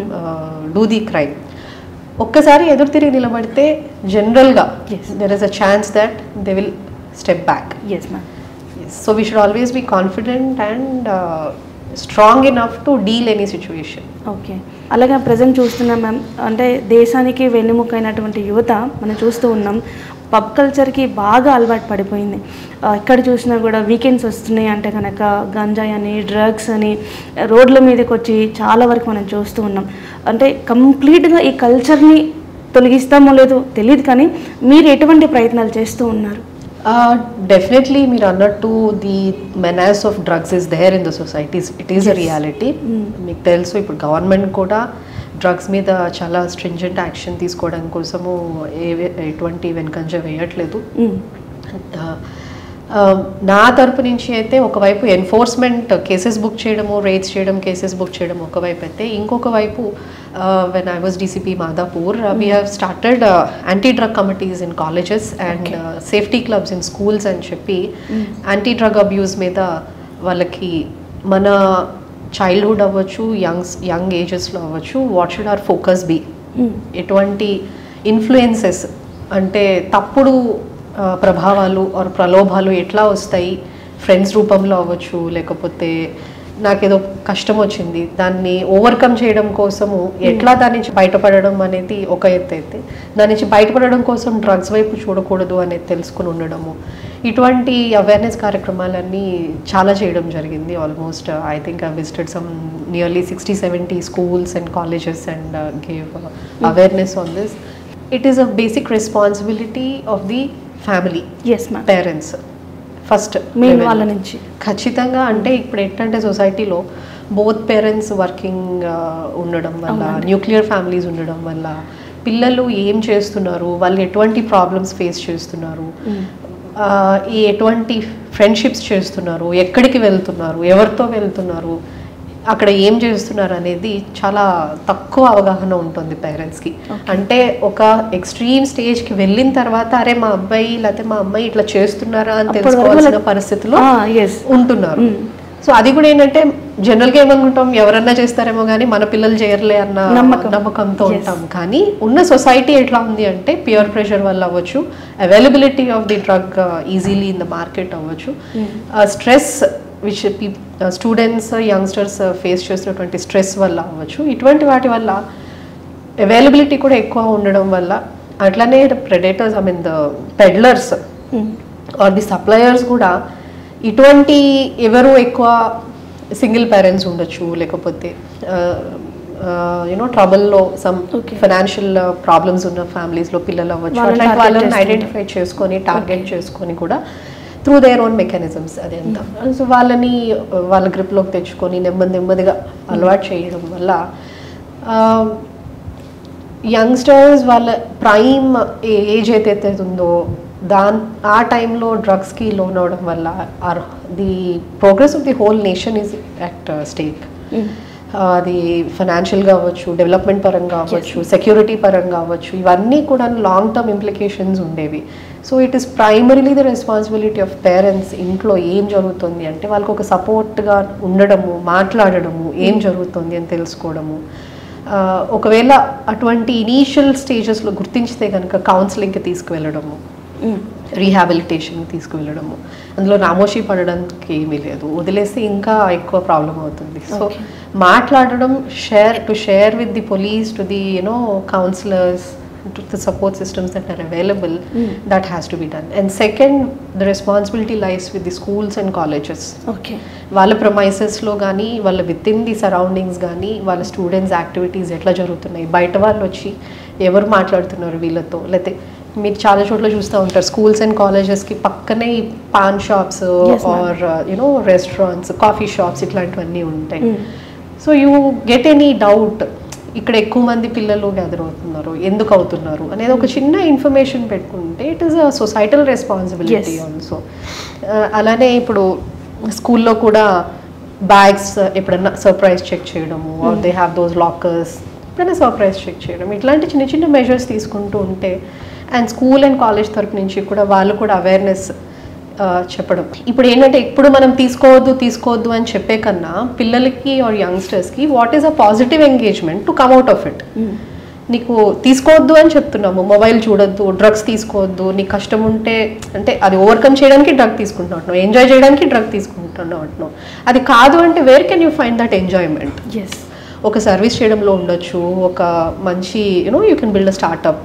do the crime ఒక్కసారి ఎదురు తిరిగి నిలబడితే జనరల్గా Yes. There is a chance that they will step back yes ma'am so we should always be confident and strong enough to deal any situation okay అలాగే present చూస్తున్నాం ma'am అంటే దేశానికి వెన్నెముకైనటువంటి యువత మనం చూస్తూ ఉన్నాం పబ్ కల్చర్కి బాగా అలవాటు పడిపోయింది ఆ, ఎక్కడ చూసినా కూడా వీకెండ్స్ వస్తున్నాయి అంటే కనుక గంజాయి అని డ్రగ్స్ అని రోడ్ల మీదకి వచ్చి చాలా వరకు మనం చూస్తూ ఉన్నాం అంటే కంప్లీట్గా ఈ కల్చర్ని తొలగిస్తామో లేదో తెలియదు కానీ మీరు ఎటువంటి ప్రయత్నాలు చేస్తూ ఉన్నారు డెఫినెట్లీ మీరు అన్నట్టు the menace of drugs is there in the societies it is a reality మీకు తెలుసు ఇప్పుడు గవర్నమెంట్ కూడా డ్రగ్స్ మీద చాలా స్ట్రింజెంట్ యాక్షన్ తీసుకోవడం కోసము ఏ ఎటువంటి వెనుకంజ వేయట్లేదు మ్మ్. Uh, uh, నా తరపు నుంచి అయితే ఒకవైపు ఎన్ఫోర్స్మెంట్ కేసెస్ బుక్ చేయడము రేట్స్ చేయడం కేసెస్ బుక్ చేయడం ఒకవైపు అయితే ఇంకొక వైపు when I was DCP Madhapur we have started anti drug committees in colleges and safety clubs in schools అని చెప్పి యాంటీ డ్రగ్ అబ్యూస్ మీద వాళ్ళకి మన చైల్డ్హుడ్ అవ్వచ్చు యంగ్స్ యంగ్ ఏజెస్లో అవ్వచ్చు what should our focus be hmm. ఎటువంటి ఇన్ఫ్లుయెన్సెస్ అంటే తప్పుడు ఆ, ప్రభావాలు ఆర్ ప్రలోభాలు ఎట్లా వస్తాయి ఫ్రెండ్స్ రూపంలో అవ్వచ్చు లేకపోతే నాకేదో కష్టం వచ్చింది దాన్ని ఓవర్కమ్ చేయడం కోసము ఎట్లా దాని నుంచి బయటపడడం అనేది ఒక ఎత్తు అయితే దాని నుంచి బయటపడడం కోసం డ్రగ్స్ వైపు చూడకూడదు అనేది తెలుసుకుని ఉండడము ఇటువంటి అవేర్నెస్ కార్యక్రమాలన్నీ చాలా చేయడం జరిగింది almost I think I visited some nearly sixty seventy schools and colleges and gave awareness on this it is a basic responsibility of the family yes ma'am parents first main వాళ్ళ నుంచి ఖచ్చితంగా అంటే ఇప్పుడు ఏంటంటే సొసైటీలో బోత్ పేరెంట్స్ వర్కింగ్ ఉండడం వల్ల nuclear families ఉండడం వల్ల పిల్లలు ఏం చేస్తున్నారు వాళ్ళు ఎటువంటి ప్రాబ్లమ్స్ ఫేస్ చేస్తున్నారు ఆ, ఈ ఎటువంటి ఫ్రెండ్షిప్స్ చేస్తున్నారు ఎక్కడికి వెళ్తున్నారు ఎవరితో వెళ్తున్నారు అక్కడ ఏం చేస్తున్నారు అనేది చాలా తక్కువ అవగాహన ఉంటుంది పేరెంట్స్కి అంటే ఒక ఎక్స్ట్రీమ్ స్టేజ్కి వెళ్ళిన తర్వాత అరే మా అబ్బాయి లేకపోతే మా అమ్మాయి ఇట్లా చేస్తున్నారా అని అప్పటి వరకు తెలుసుకోవాల్సిన వాళ్ళకి- పరిస్థితిలో ఎస్ ఉంటున్నారు సో అది కూడా ఏంటంటే జనరల్గా ఏమనుకుంటాం ఎవరన్నా చేస్తారేమో కానీ మన పిల్లలు చేయర్లే అన్న నమ్మకం. నమ్మకంతో Yes. ఉంటాం కానీ ఉన్న సొసైటీ ఎట్లా ఉంది అంటే పియర్ ప్రెషర్ వల్ల అవ్వచ్చు availability of the drug easily in the market అవ్వచ్చు stress which students youngsters face చేస్తున్నటువంటి స్ట్రెస్ వల్ల అవ్వచ్చు ఇటువంటి వాటి వల్ల అవైలబిలిటీ కూడా ఎక్కువ ఉండడం వల్ల అట్లనే predators I mean the peddlers or the suppliers కూడా ఇటువంటి ఎవరు ఎక్కువ సింగిల్ పేరెంట్స్ ఉండొచ్చు లేకపోతే యూనో ట్రబుల్లో సమ్ Okay. ఫైనాన్షియల్ ప్రాబ్లమ్స్ ఉన్న ఫ్యామిలీస్లో పిల్లలు అవ్వచ్చు వాళ్ళని అట్లాంటి target వాళ్ళని చేసుకుంటారు. ఐడెంటిఫై చేసుకొని టార్గెట్ చేసుకొని కూడా త్రూ దేర్ ఓన్ మెకానిజమ్స్ అది అంతా సో వాళ్ళని uh, వాళ్ళ గ్రిప్లోకి తెచ్చుకొని నెమ్మది నెమ్మదిగా అలవాటు చేయడం వల్ల యంగ్స్టర్స్ వాళ్ళ ప్రైమ్ ఏజ్ ఏదైతే ఉందో దాన్ ఆ టైంలో డ్రగ్స్కి లోన్ అవడం వల్ల or the progress of the whole nation is at stake అది ఫైనాన్షియల్గా అవ్వచ్చు డెవలప్మెంట్ పరంగా అవ్వచ్చు సెక్యూరిటీ పరంగా అవ్వచ్చు ఇవన్నీ కూడా లాంగ్ టర్మ్ ఇంప్లికేషన్స్ ఉండేవి so it is primarily the responsibility of parents ఇంట్లో ఏం జరుగుతుంది అంటే వాళ్ళకి ఒక సపోర్ట్గా ఉండడము మాట్లాడడము ఏం జరుగుతుంది అని తెలుసుకోవడము ఆ, ఒకవేళ అటువంటి ఇనీషియల్ స్టేజెస్లో గుర్తించితే కనుక కౌన్సిలింగ్కి తీసుకువెళ్ళడము రీహాబిలిటేషన్ తీసుకువెళ్ళడము అందులో నామోషి పడడానికి ఏమీ లేదు వదిలేస్తే ఇంకా ఎక్కువ ప్రాబ్లం అవుతుంది సో Okay. మాట్లాడడం share to share with the police to the you know counsellors to the support systems that are available that has to be done and second the responsibility lies with the schools and colleges okay వాళ్ళ ప్రొమైసెస్లో కానీ వాళ్ళ with in the surroundings కానీ వాళ్ళ students activities ఎట్లా జరుగుతున్నాయి బయట వాళ్ళు వచ్చి ఎవరు మాట్లాడుతున్నారు వీళ్ళతో లేకపోతే మీరు చాలా చోట్ల చూస్తూ ఉంటారు స్కూల్స్ అండ్ కాలేజెస్కి పక్కనే ఈ paan shops Yes, ma'am. Or you know restaurants coffee shops ఇట్లాంటివన్నీ ఉంటాయి so you get any doubt ఇక్కడ ఎక్కువ మంది పిల్లలు గ్యాదర్ అవుతున్నారు ఎందుకు అవుతున్నారు అనేది ఒక చిన్న ఇన్ఫర్మేషన్ పెట్టుకుంటే it is a societal responsibility Yes. Also అలానే ఇప్పుడు స్కూల్లో కూడా బ్యాగ్స్ ఎప్పుడన్నా సర్ప్రైజ్ చెక్ చేయడము or they have those lockers ఎప్పుడైనా సర్ప్రైజ్ చెక్ చేయడం ఇట్లాంటి చిన్న చిన్న మెజర్స్ తీసుకుంటూ ఉంటే అండ్ స్కూల్ అండ్ కాలేజ్ తరపు నుంచి కూడా వాళ్ళు కూడా అవేర్నెస్ చెప్పడం ఇప్పుడు ఏంటంటే ఇప్పుడు మనం తీసుకోవద్దు తీసుకోవద్దు అని చెప్పే కన్నా పిల్లలకి ఆర్ యంగ్స్టర్స్కి what is a positive engagement to come out of it నీకు తీసుకోవద్దు అని చెప్తున్నాము మొబైల్ చూడొద్దు డ్రగ్స్ తీసుకోవద్దు నీకు కష్టం ఉంటే అంటే అది ఓవర్కమ్ చేయడానికి డ్రగ్ తీసుకుంటున్నావు అంటున్నావు ఎంజాయ్ చేయడానికి డ్రగ్ తీసుకుంటున్నావు అంటున్నావు అది కాదు అంటే where can you find that enjoyment as ఒక సర్వీస్ చేయడంలో ఉండొచ్చు ఒక మంచి you know you can build a startup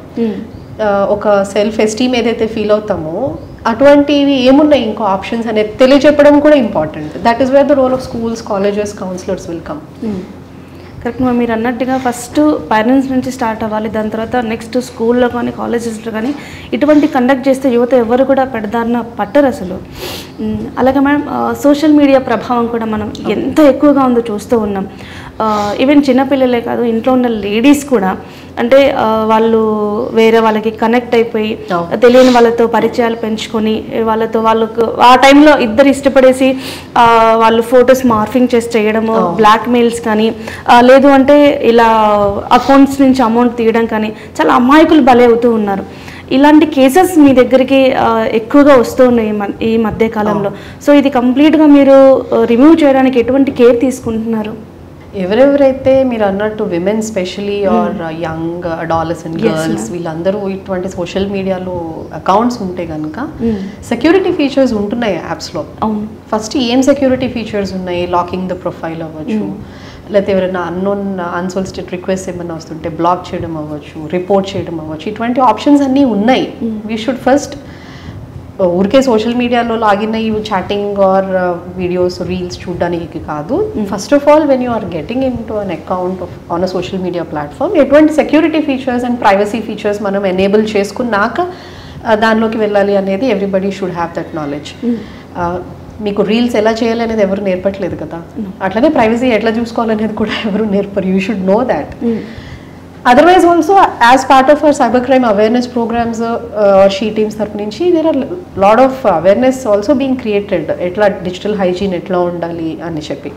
ఒక సెల్ఫ్ ఎస్టీమ్ ఏదైతే ఫీల్ అవుతామో అటువంటివి ఏమున్నాయి ఇంకో ఆప్షన్స్ అనేది తెలియజెప్పడం కూడా important that is where the role of schools colleges counsellors will come correct మా మీరు అన్నట్టుగా ఫస్ట్ పేరెంట్స్ నుంచి స్టార్ట్ అవ్వాలి దాని తర్వాత నెక్స్ట్ స్కూల్లో కానీ కాలేజెస్లో కానీ ఇటువంటి కండక్ట్ చేస్తే యువత ఎవరు కూడా పెడదారిన పట్టరు అసలు మ్, అలాగే మేడం సోషల్ మీడియా ప్రభావం కూడా మనం ఎంత ఎక్కువగా ఉందో చూస్తూ ఉన్నాం ఈవెన్ చిన్నపిల్లలే కాదు ఇంట్లో ఉన్న లేడీస్ కూడా అంటే ఆ, వాళ్ళు వేరే వాళ్ళకి కనెక్ట్ అయిపోయి అవును. తెలియని వాళ్ళతో పరిచయాలు పెంచుకొని వాళ్ళతో వాళ్ళకు ఆ టైంలో ఇద్దరు ఇష్టపడేసి ఆ, వాళ్ళు ఫొటోస్ మార్ఫింగ్ చేసి చేయడము అవును. బ్లాక్ మెయిల్స్ కానీ ఆ, లేదు అంటే ఇలా అకౌంట్స్ నుంచి అమౌంట్ తీయడం కానీ చాలా అమాయకులు బలే అవుతూ ఉన్నారు ఇలాంటి కేసెస్ మీ దగ్గరికి ఆ, ఎక్కువగా వస్తూ ఉన్నాయి ఈ మ- ఈ మధ్య కాలంలో సో ఇది కంప్లీట్గా మీరు రిమూవ్ చేయడానికి ఎటువంటి కేర్ తీసుకుంటున్నారు ఎవరెవరైతే మీరు అన్నట్టు women specially or young adolescent Yes, girls ma'am. వీళ్ళందరూ ఇటువంటి సోషల్ మీడియాలో అకౌంట్స్ ఉంటే కనుక Mm. సెక్యూరిటీ ఫీచర్స్ ఉంటున్నాయి యాప్స్లో అవును ఫస్ట్ ఏం సెక్యూరిటీ ఫీచర్స్ ఉన్నాయి లాకింగ్ ద ప్రొఫైల్ అవ్వచ్చు లేకపోతే ఎవరైనా అన్నోన్ అన్సోలిసిటెడ్ రిక్వెస్ట్ ఏమైనా వస్తుంటే బ్లాక్ చేయడం అవ్వచ్చు రిపోర్ట్ చేయడం అవ్వచ్చు ఇటువంటి ఆప్షన్స్ అన్నీ ఉన్నాయి వీ షుడ్ ఫస్ట్ ఊరికే సోషల్ మీడియాలో లాగిన్ అయ్యి చాటింగ్ ఆర్ వీడియోస్ రీల్స్ చూడడానికి కాదు first of all when you are getting into an account of on a social media platform ఎటువంటి security features and privacy features మనం enable చేసుకున్నాక uh, దానిలోకి వెళ్ళాలి అనేది everybody should have that knowledge మీకు reels ఎలా చేయాలి అనేది ఎవరు నేర్పట్లేదు కదా అట్లనే ప్రైవసీ ఎట్లా చూసుకోవాలనేది కూడా ఎవరు నేర్పరు you should know that otherwise also as part of our cyber crime awareness programs SHE teams తరపు నుంచి there are lot of awareness also being created ఎట్లా డిజిటల్ హైజీన్ ఎట్లా ఉండాలి అని చెప్పి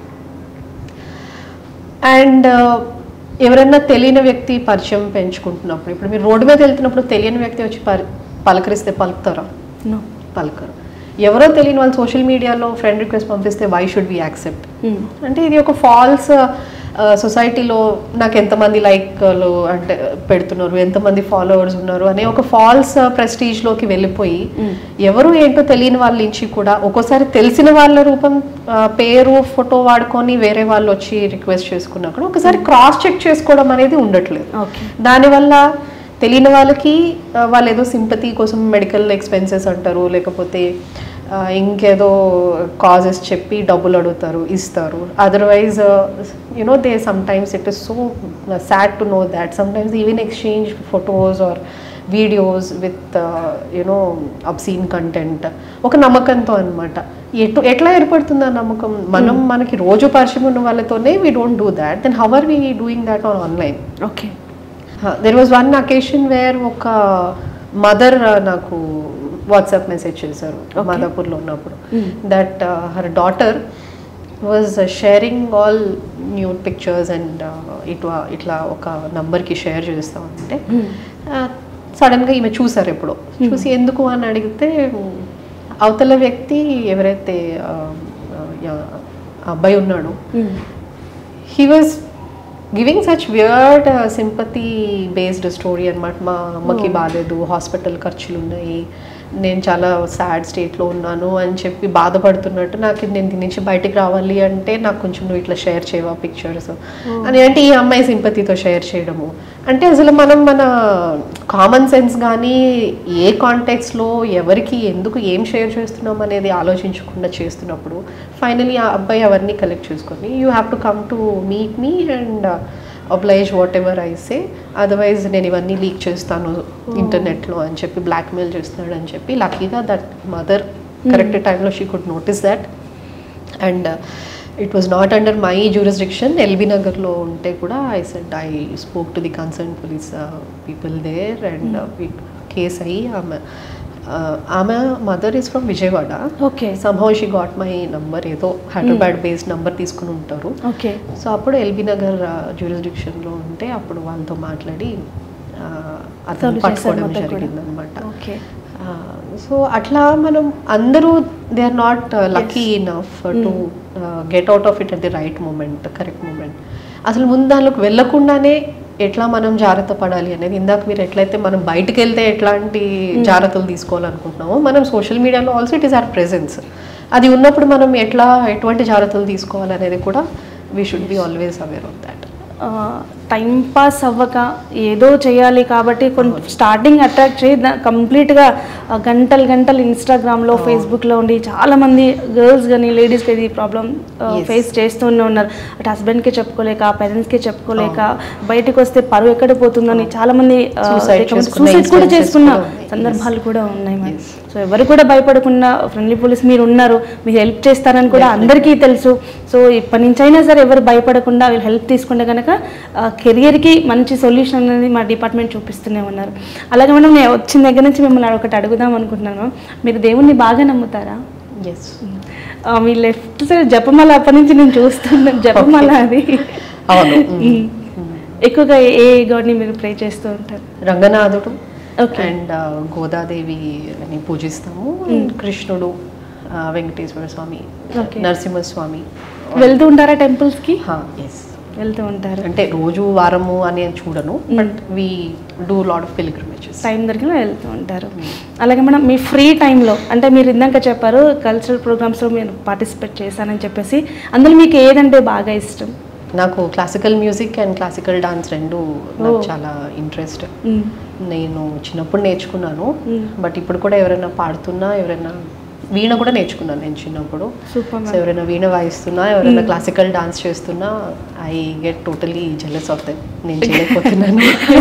అండ్ ఎవరన్నా తెలియని వ్యక్తి పరిచయం పెంచుకుంటున్నప్పుడు ఇప్పుడు మీరు రోడ్డు మీద వెళ్తున్నప్పుడు తెలియని వ్యక్తి వచ్చి పరి పలకరిస్తే పలుకుతారా నో పలకరు ఎవరో తెలియని వాళ్ళు సోషల్ మీడియాలో ఫ్రెండ్ రిక్వెస్ట్ పంపిస్తే వై షుడ్ వి యాక్సెప్ట్ అంటే ఇది ఒక ఫాల్స్ సొసైటీలో నాకు ఎంతమంది లైక్లు అంటే పెడుతున్నారు ఎంతమంది ఫాలోవర్స్ ఉన్నారు అనే ఒక ఫాల్స్ ప్రెస్టీజ్లోకి వెళ్ళిపోయి ఎవరు ఏంటో తెలియని వాళ్ళ నుంచి కూడా ఒక్కోసారి తెలిసిన వాళ్ళ రూపం ఆ, పేరు ఫోటో వాడుకొని వేరే వాళ్ళు వచ్చి రిక్వెస్ట్ చేసుకున్నా కూడా ఒకసారి క్రాస్ చెక్ చేసుకోవడం అనేది ఉండట్లేదు ఓకే దానివల్ల తెలియని వాళ్ళకి ఆ, వాళ్ళు ఏదో సింపతి కోసం మెడికల్ ఎక్స్పెన్సెస్ అంటారు లేకపోతే ఆ, ఇంకేదో కాజెస్ చెప్పి డబ్బులు అడుగుతారు ఇస్తారు otherwise you know they some times it is so sad to know that some times even exchange photos or videos with you know obscene content ఒక నమ్మకంతో అనమాట ఎటు ఎట్లా ఏర్పడుతుంది ఆ నమ్మకం మనం మనకి రోజు పరిచయం ఉన్న వాళ్ళతోనే we don't do that then how are we doing that on online okay there was one occasion where ఒక మదర్ నాకు వాట్సాప్ మెసేజ్ చేశారు మాదాపూర్లో ఉన్నప్పుడు that her daughter was sharing all new pictures and ఇట్లా ఇట్లా ఒక నంబర్కి షేర్ చేస్తామంటే సడన్గా ఈమె చూసారు ఎప్పుడో చూసి ఎందుకు అని అడిగితే అవతల వ్యక్తి ఎవరైతే ఆ, ఆ, అబ్బాయి ఉన్నాడో he was giving such weird sympathy based story అనమాట మా అమ్మకి బాగాలేదు హాస్పిటల్ ఖర్చులు ఉన్నాయి నేను చాలా సాడ్ స్టేట్లో ఉన్నాను అని చెప్పి బాధపడుతున్నట్టు నాకు నేను దీని నుంచి బయటికి రావాలి అంటే నాకు కొంచెం నువ్వు ఇట్లా షేర్ చేయవా పిక్చర్స్ అని అంటే ఈ అమ్మాయి సింపతితో షేర్ చేయడము అంటే అసలు మనం మన కామన్ సెన్స్ కానీ ఏ కాంటెక్స్లో ఎవరికి ఎందుకు ఏం షేర్ చేస్తున్నాం అనేది ఆలోచించకుండా చేస్తున్నప్పుడు ఫైనలీ ఆ అబ్బాయి అవన్నీ కలెక్ట్ చేసుకొని you have to come to meet me and oblige whatever I say otherwise నేను ఇవన్నీ లీక్ చేస్తాను ఇంటర్నెట్లో అని చెప్పి బ్లాక్మెయిల్ చేస్తున్నాడు అని చెప్పి లక్కీగా దట్ మదర్ కరెక్ట్ టైంలో she could notice that and it was not under my jurisdiction LB నగర్లో ఉంటే కూడా I said I spoke to the concern police people there and case అయ్యి ఆమె uh, ఆమె mother is from Vijayawada okay somehow she got my number ఏదో Hyderabad based number తీసుకుని ఉంటారు okay so అప్పుడు ఎల్బీ నగర్ జ్యూరిస్డిక్షన్లో ఉంటే అప్పుడు వాళ్ళతో మాట్లాడి ఆ, అతను Solve చేశారు పట్టుకోవడం మొత్తం కూడా. జరిగిందనమాట ఓకే సో అట్లా మనం అందరూ they are not lucky enough to get out of it at the right moment correct moment అసలు ముందు దానిలోకి వెళ్ళకుండానే ఎట్లా మనం జాగ్రత్త పడాలి అనేది ఇందాక మీరు ఎట్లయితే మనం బయటకు వెళ్తే ఎట్లాంటి జాగ్రత్తలు తీసుకోవాలనుకుంటున్నామో మనం సోషల్ మీడియాలో also it is our presence అది ఉన్నప్పుడు మనం ఎట్లా ఎటువంటి జాగ్రత్తలు తీసుకోవాలనేది కూడా we should be always aware of that time pass అవ్వక ఏదో చేయాలి కాబట్టి కొంచెం స్టార్టింగ్ అట్రాక్ట్ చేయి దా- కంప్లీట్గా ఆ, గంటలు గంటలు ఇన్స్టాగ్రామ్లో ఫేస్బుక్లో ఉండి చాలామంది గర్ల్స్ కానీ లేడీస్ ఇది ప్రాబ్లం Yes. ఫేస్ చేస్తూనే ఉన్నారు అటు హస్బెండ్కి చెప్పుకోలేక పేరెంట్స్కి చెప్పుకోలేక బయటకు వస్తే పరువు ఎక్కడ పోతుందని చాలామంది Suicide చేసుకున్న సూసైడ్ కూడా instances చేసుకున్న కూడా ఉన్నాయి. సందర్భాలు కూడా ఉన్నాయి మరి Yes. సో ఎవరు కూడా భయపడకుండా ఫ్రెండ్లీ పోలీస్ మీరు ఉన్నారు మీరు హెల్ప్ చేస్తారని కూడా అందరికీ తెలుసు సో ఇప్పటి నుంచి అయినా సరే ఎవరు భయపడకుండా వీళ్ళు హెల్ప్ తీసుకుంటే కనుక కెరియర్కి మంచి సొల్యూషన్ అనేది మా డిపార్ట్మెంట్ చూపిస్తూనే ఉన్నారు అలాగే మనం నేను వచ్చిన దగ్గర నుంచి మిమ్మల్ని ఒకటి అడుగుదాం అనుకుంటున్నాను మీరు దేవుణ్ణి బాగా నమ్ముతారా ఎస్ ఆ, మీ లెఫ్ట్ సైడ్ జపమాల అప్పటి నుంచి నేను చూస్తున్నాను జపమాల అది అవును ఉమ్. ఎక్కువగా ఏ గాడ్ని మీరు ప్రే చేస్తూ ఉంటారు రంగనాథుడు Okay. అండ్ గోదాదేవి అని పూజిస్తాము కృష్ణుడు ఆ, వెంకటేశ్వర స్వామి Okay. నరసింహస్వామి వెళ్తూ ఉంటారా టెంపుల్స్కి ఎస్ వెళ్తూ ఉంటారు అంటే రోజు వారము అని చూడను but we do lot of pilgrimages time దొరికిన వెళ్తూ ఉంటారు అలాగే మేడం మీ ఫ్రీ టైంలో అంటే మీరు ఇందాక చెప్పారు కల్చరల్ ప్రోగ్రామ్స్లో మీరు పార్టిసిపేట్ చేశానని చెప్పేసి అందులో మీకు ఏదంటే బాగా ఇష్టం నాకు classical music and classical dance రెండు నాకు Oh. చాలా ఇంట్రెస్ట్ మ్మ్. నేను చిన్నప్పుడు నేర్చుకున్నాను Mm. బట్ ఇప్పుడు కూడా ఎవరైనా పాడుతున్నా ఎవరైనా వీణ కూడా నేర్చుకున్నాను నేను చిన్నప్పుడు సూపర్ సో మ్యామ్ ఎవరైనా వీణ వాయిస్తున్నా ఎవరైనా క్లాసికల్ డాన్స్ చేస్తున్నా I get totally jealous of them నేను చేయలేకపోతున్నాను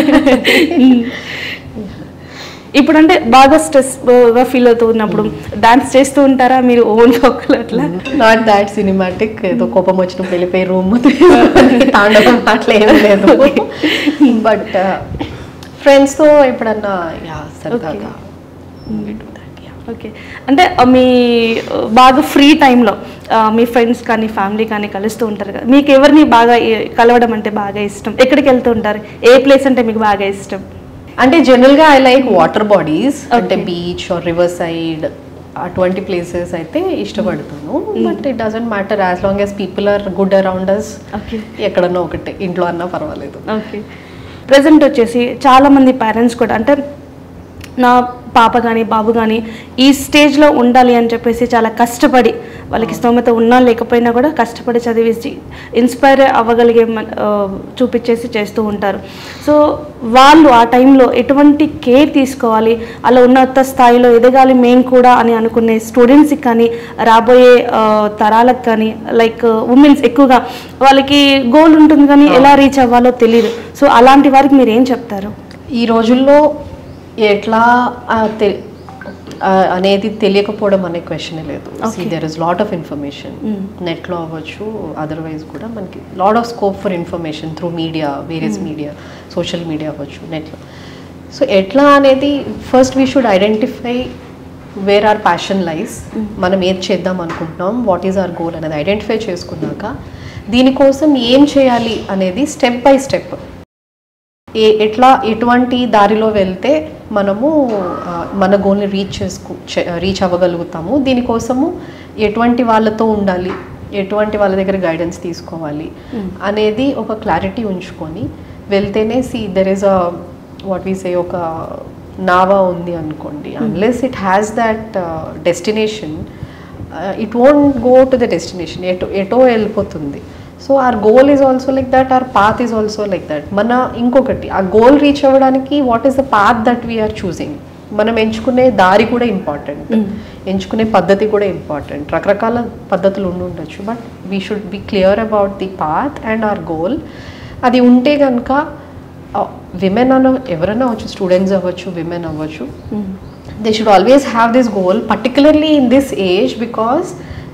ఇప్పుడు అంటే బాగా స్ట్రెస్ గా ఫీల్ అవుతూ ఉన్నప్పుడు డాన్స్ చేస్తూ ఉంటారా మీరు ఓన్ ఒకళ్ళు అట్లా నాట్ దాట్ సినిమాటిక్ ఏదో కోపం వచ్చినప్పుడు వెళ్ళిపోయి రూమ్ తాండవం అట్లా ఏం లేదు బట్ ఫ్రెండ్స్తో ఎప్పుడన్నా యా సరదాగా we do that, yeah. Okay అంటే ఆ, మీ ఆ, బాగా ఫ్రీ టైంలో మీ ఫ్రెండ్స్ కానీ ఫ్యామిలీ కానీ కలుస్తూ ఉంటారు కదా మీకు ఎవరిని బాగా ఏ- కలవడం అంటే బాగా ఇష్టం ఎక్కడికి వెళ్తూ ఉంటారు ఏ ప్లేస్ అంటే మీకు బాగా ఇష్టం అంటే జనరల్ గా ఐ లైక్ వాటర్ బాడీస్ అంటే Okay. Beach or river side అటువంటి ప్లేసెస్ అయితే ఇష్టపడతాను but it doesn't matter as long as people are good around us okay ఎక్కడన్నా ఒకటే ఇంట్లో అన్నా పర్వాలేదు ఓకే ప్రజెంట్ వచ్చేసి చాలామంది పేరెంట్స్ కూడా అంటే నా పాప కానీ బాబు కానీ ఈ స్టేజ్లో ఉండాలి అని చెప్పేసి చాలా కష్టపడి వాళ్ళకి స్తోమత ఉన్నా లేకపోయినా కూడా కష్టపడి చదివించి ఇన్స్పైర్ అవ్వగలిగే మన- ఆ, చూపించేసి చేస్తూ ఉంటారు సో వాళ్ళు ఆ టైంలో ఎటువంటి కేర్ తీసుకోవాలి అలా ఉన్నత స్థాయిలో ఎదగాలి మేము కూడా అని అనుకునే స్టూడెంట్స్కి కానీ రాబోయే ఆ, తరాలకు కానీ లైక్ ఉమెన్స్ ఎక్కువగా వాళ్ళకి గోల్ ఉంటుంది కానీ ఎలా రీచ్ అవ్వాలో తెలియదు సో అలాంటి వారికి మీరు ఏం చెప్తారు ఈ రోజుల్లో ఎట్లా ఆ, తె- ఆ, అనేది తెలియకపోవడం అనే క్వశ్చన్ లేదు Okay. There is lot of information Mm. నెట్లో అవ్వచ్చు అదర్వైజ్ కూడా మనకి lot of scope for information through media various media social media అవ్వచ్చు నెట్లో సో ఎట్లా అనేది first we should identify where our passion lies మనం ఏది చేద్దాం అనుకుంటున్నాం వాట్ ఈజ్ అవర్ గోల్ అనేది ఐడెంటిఫై చేసుకున్నాక దీనికోసం ఏం చేయాలి అనేది స్టెప్ బై స్టెప్ ఏ ఎట్లా ఎటువంటి దారిలో వెళ్తే మనము ఆ, మన గోల్ని రీచ్ చేసుకు రీచ్ అవ్వగలుగుతాము దీనికోసము ఎటువంటి వాళ్ళతో ఉండాలి ఎటువంటి వాళ్ళ దగ్గర గైడెన్స్ తీసుకోవాలి అనేది ఒక క్లారిటీ ఉంచుకొని వెళ్తేనే see there is a what we say ఒక నావా ఉంది అనుకోండి unless it has that destination it won't go to the destination ఎటో ఎటో వెళ్ళిపోతుంది so our goal is also like that our path is also like that మన ఇంకొకటి ఆ గోల్ రీచ్ అవ్వడానికి what is the path that we are choosing మనం ఎంచుకునే దారి కూడా ఇంపార్టెంట్ ఎంచుకునే పద్ధతి కూడా ఇంపార్టెంట్ రకరకాల పద్ధతులు ఉండి ఉండొచ్చు but we should be clear about the path and our goal అది ఉంటే కనుక విమెన్ అన్న ఎవరైనా అవ్వచ్చు స్టూడెంట్స్ అవ్వచ్చు విమెన్ అవ్వచ్చు they should always have this goal particularly in this age because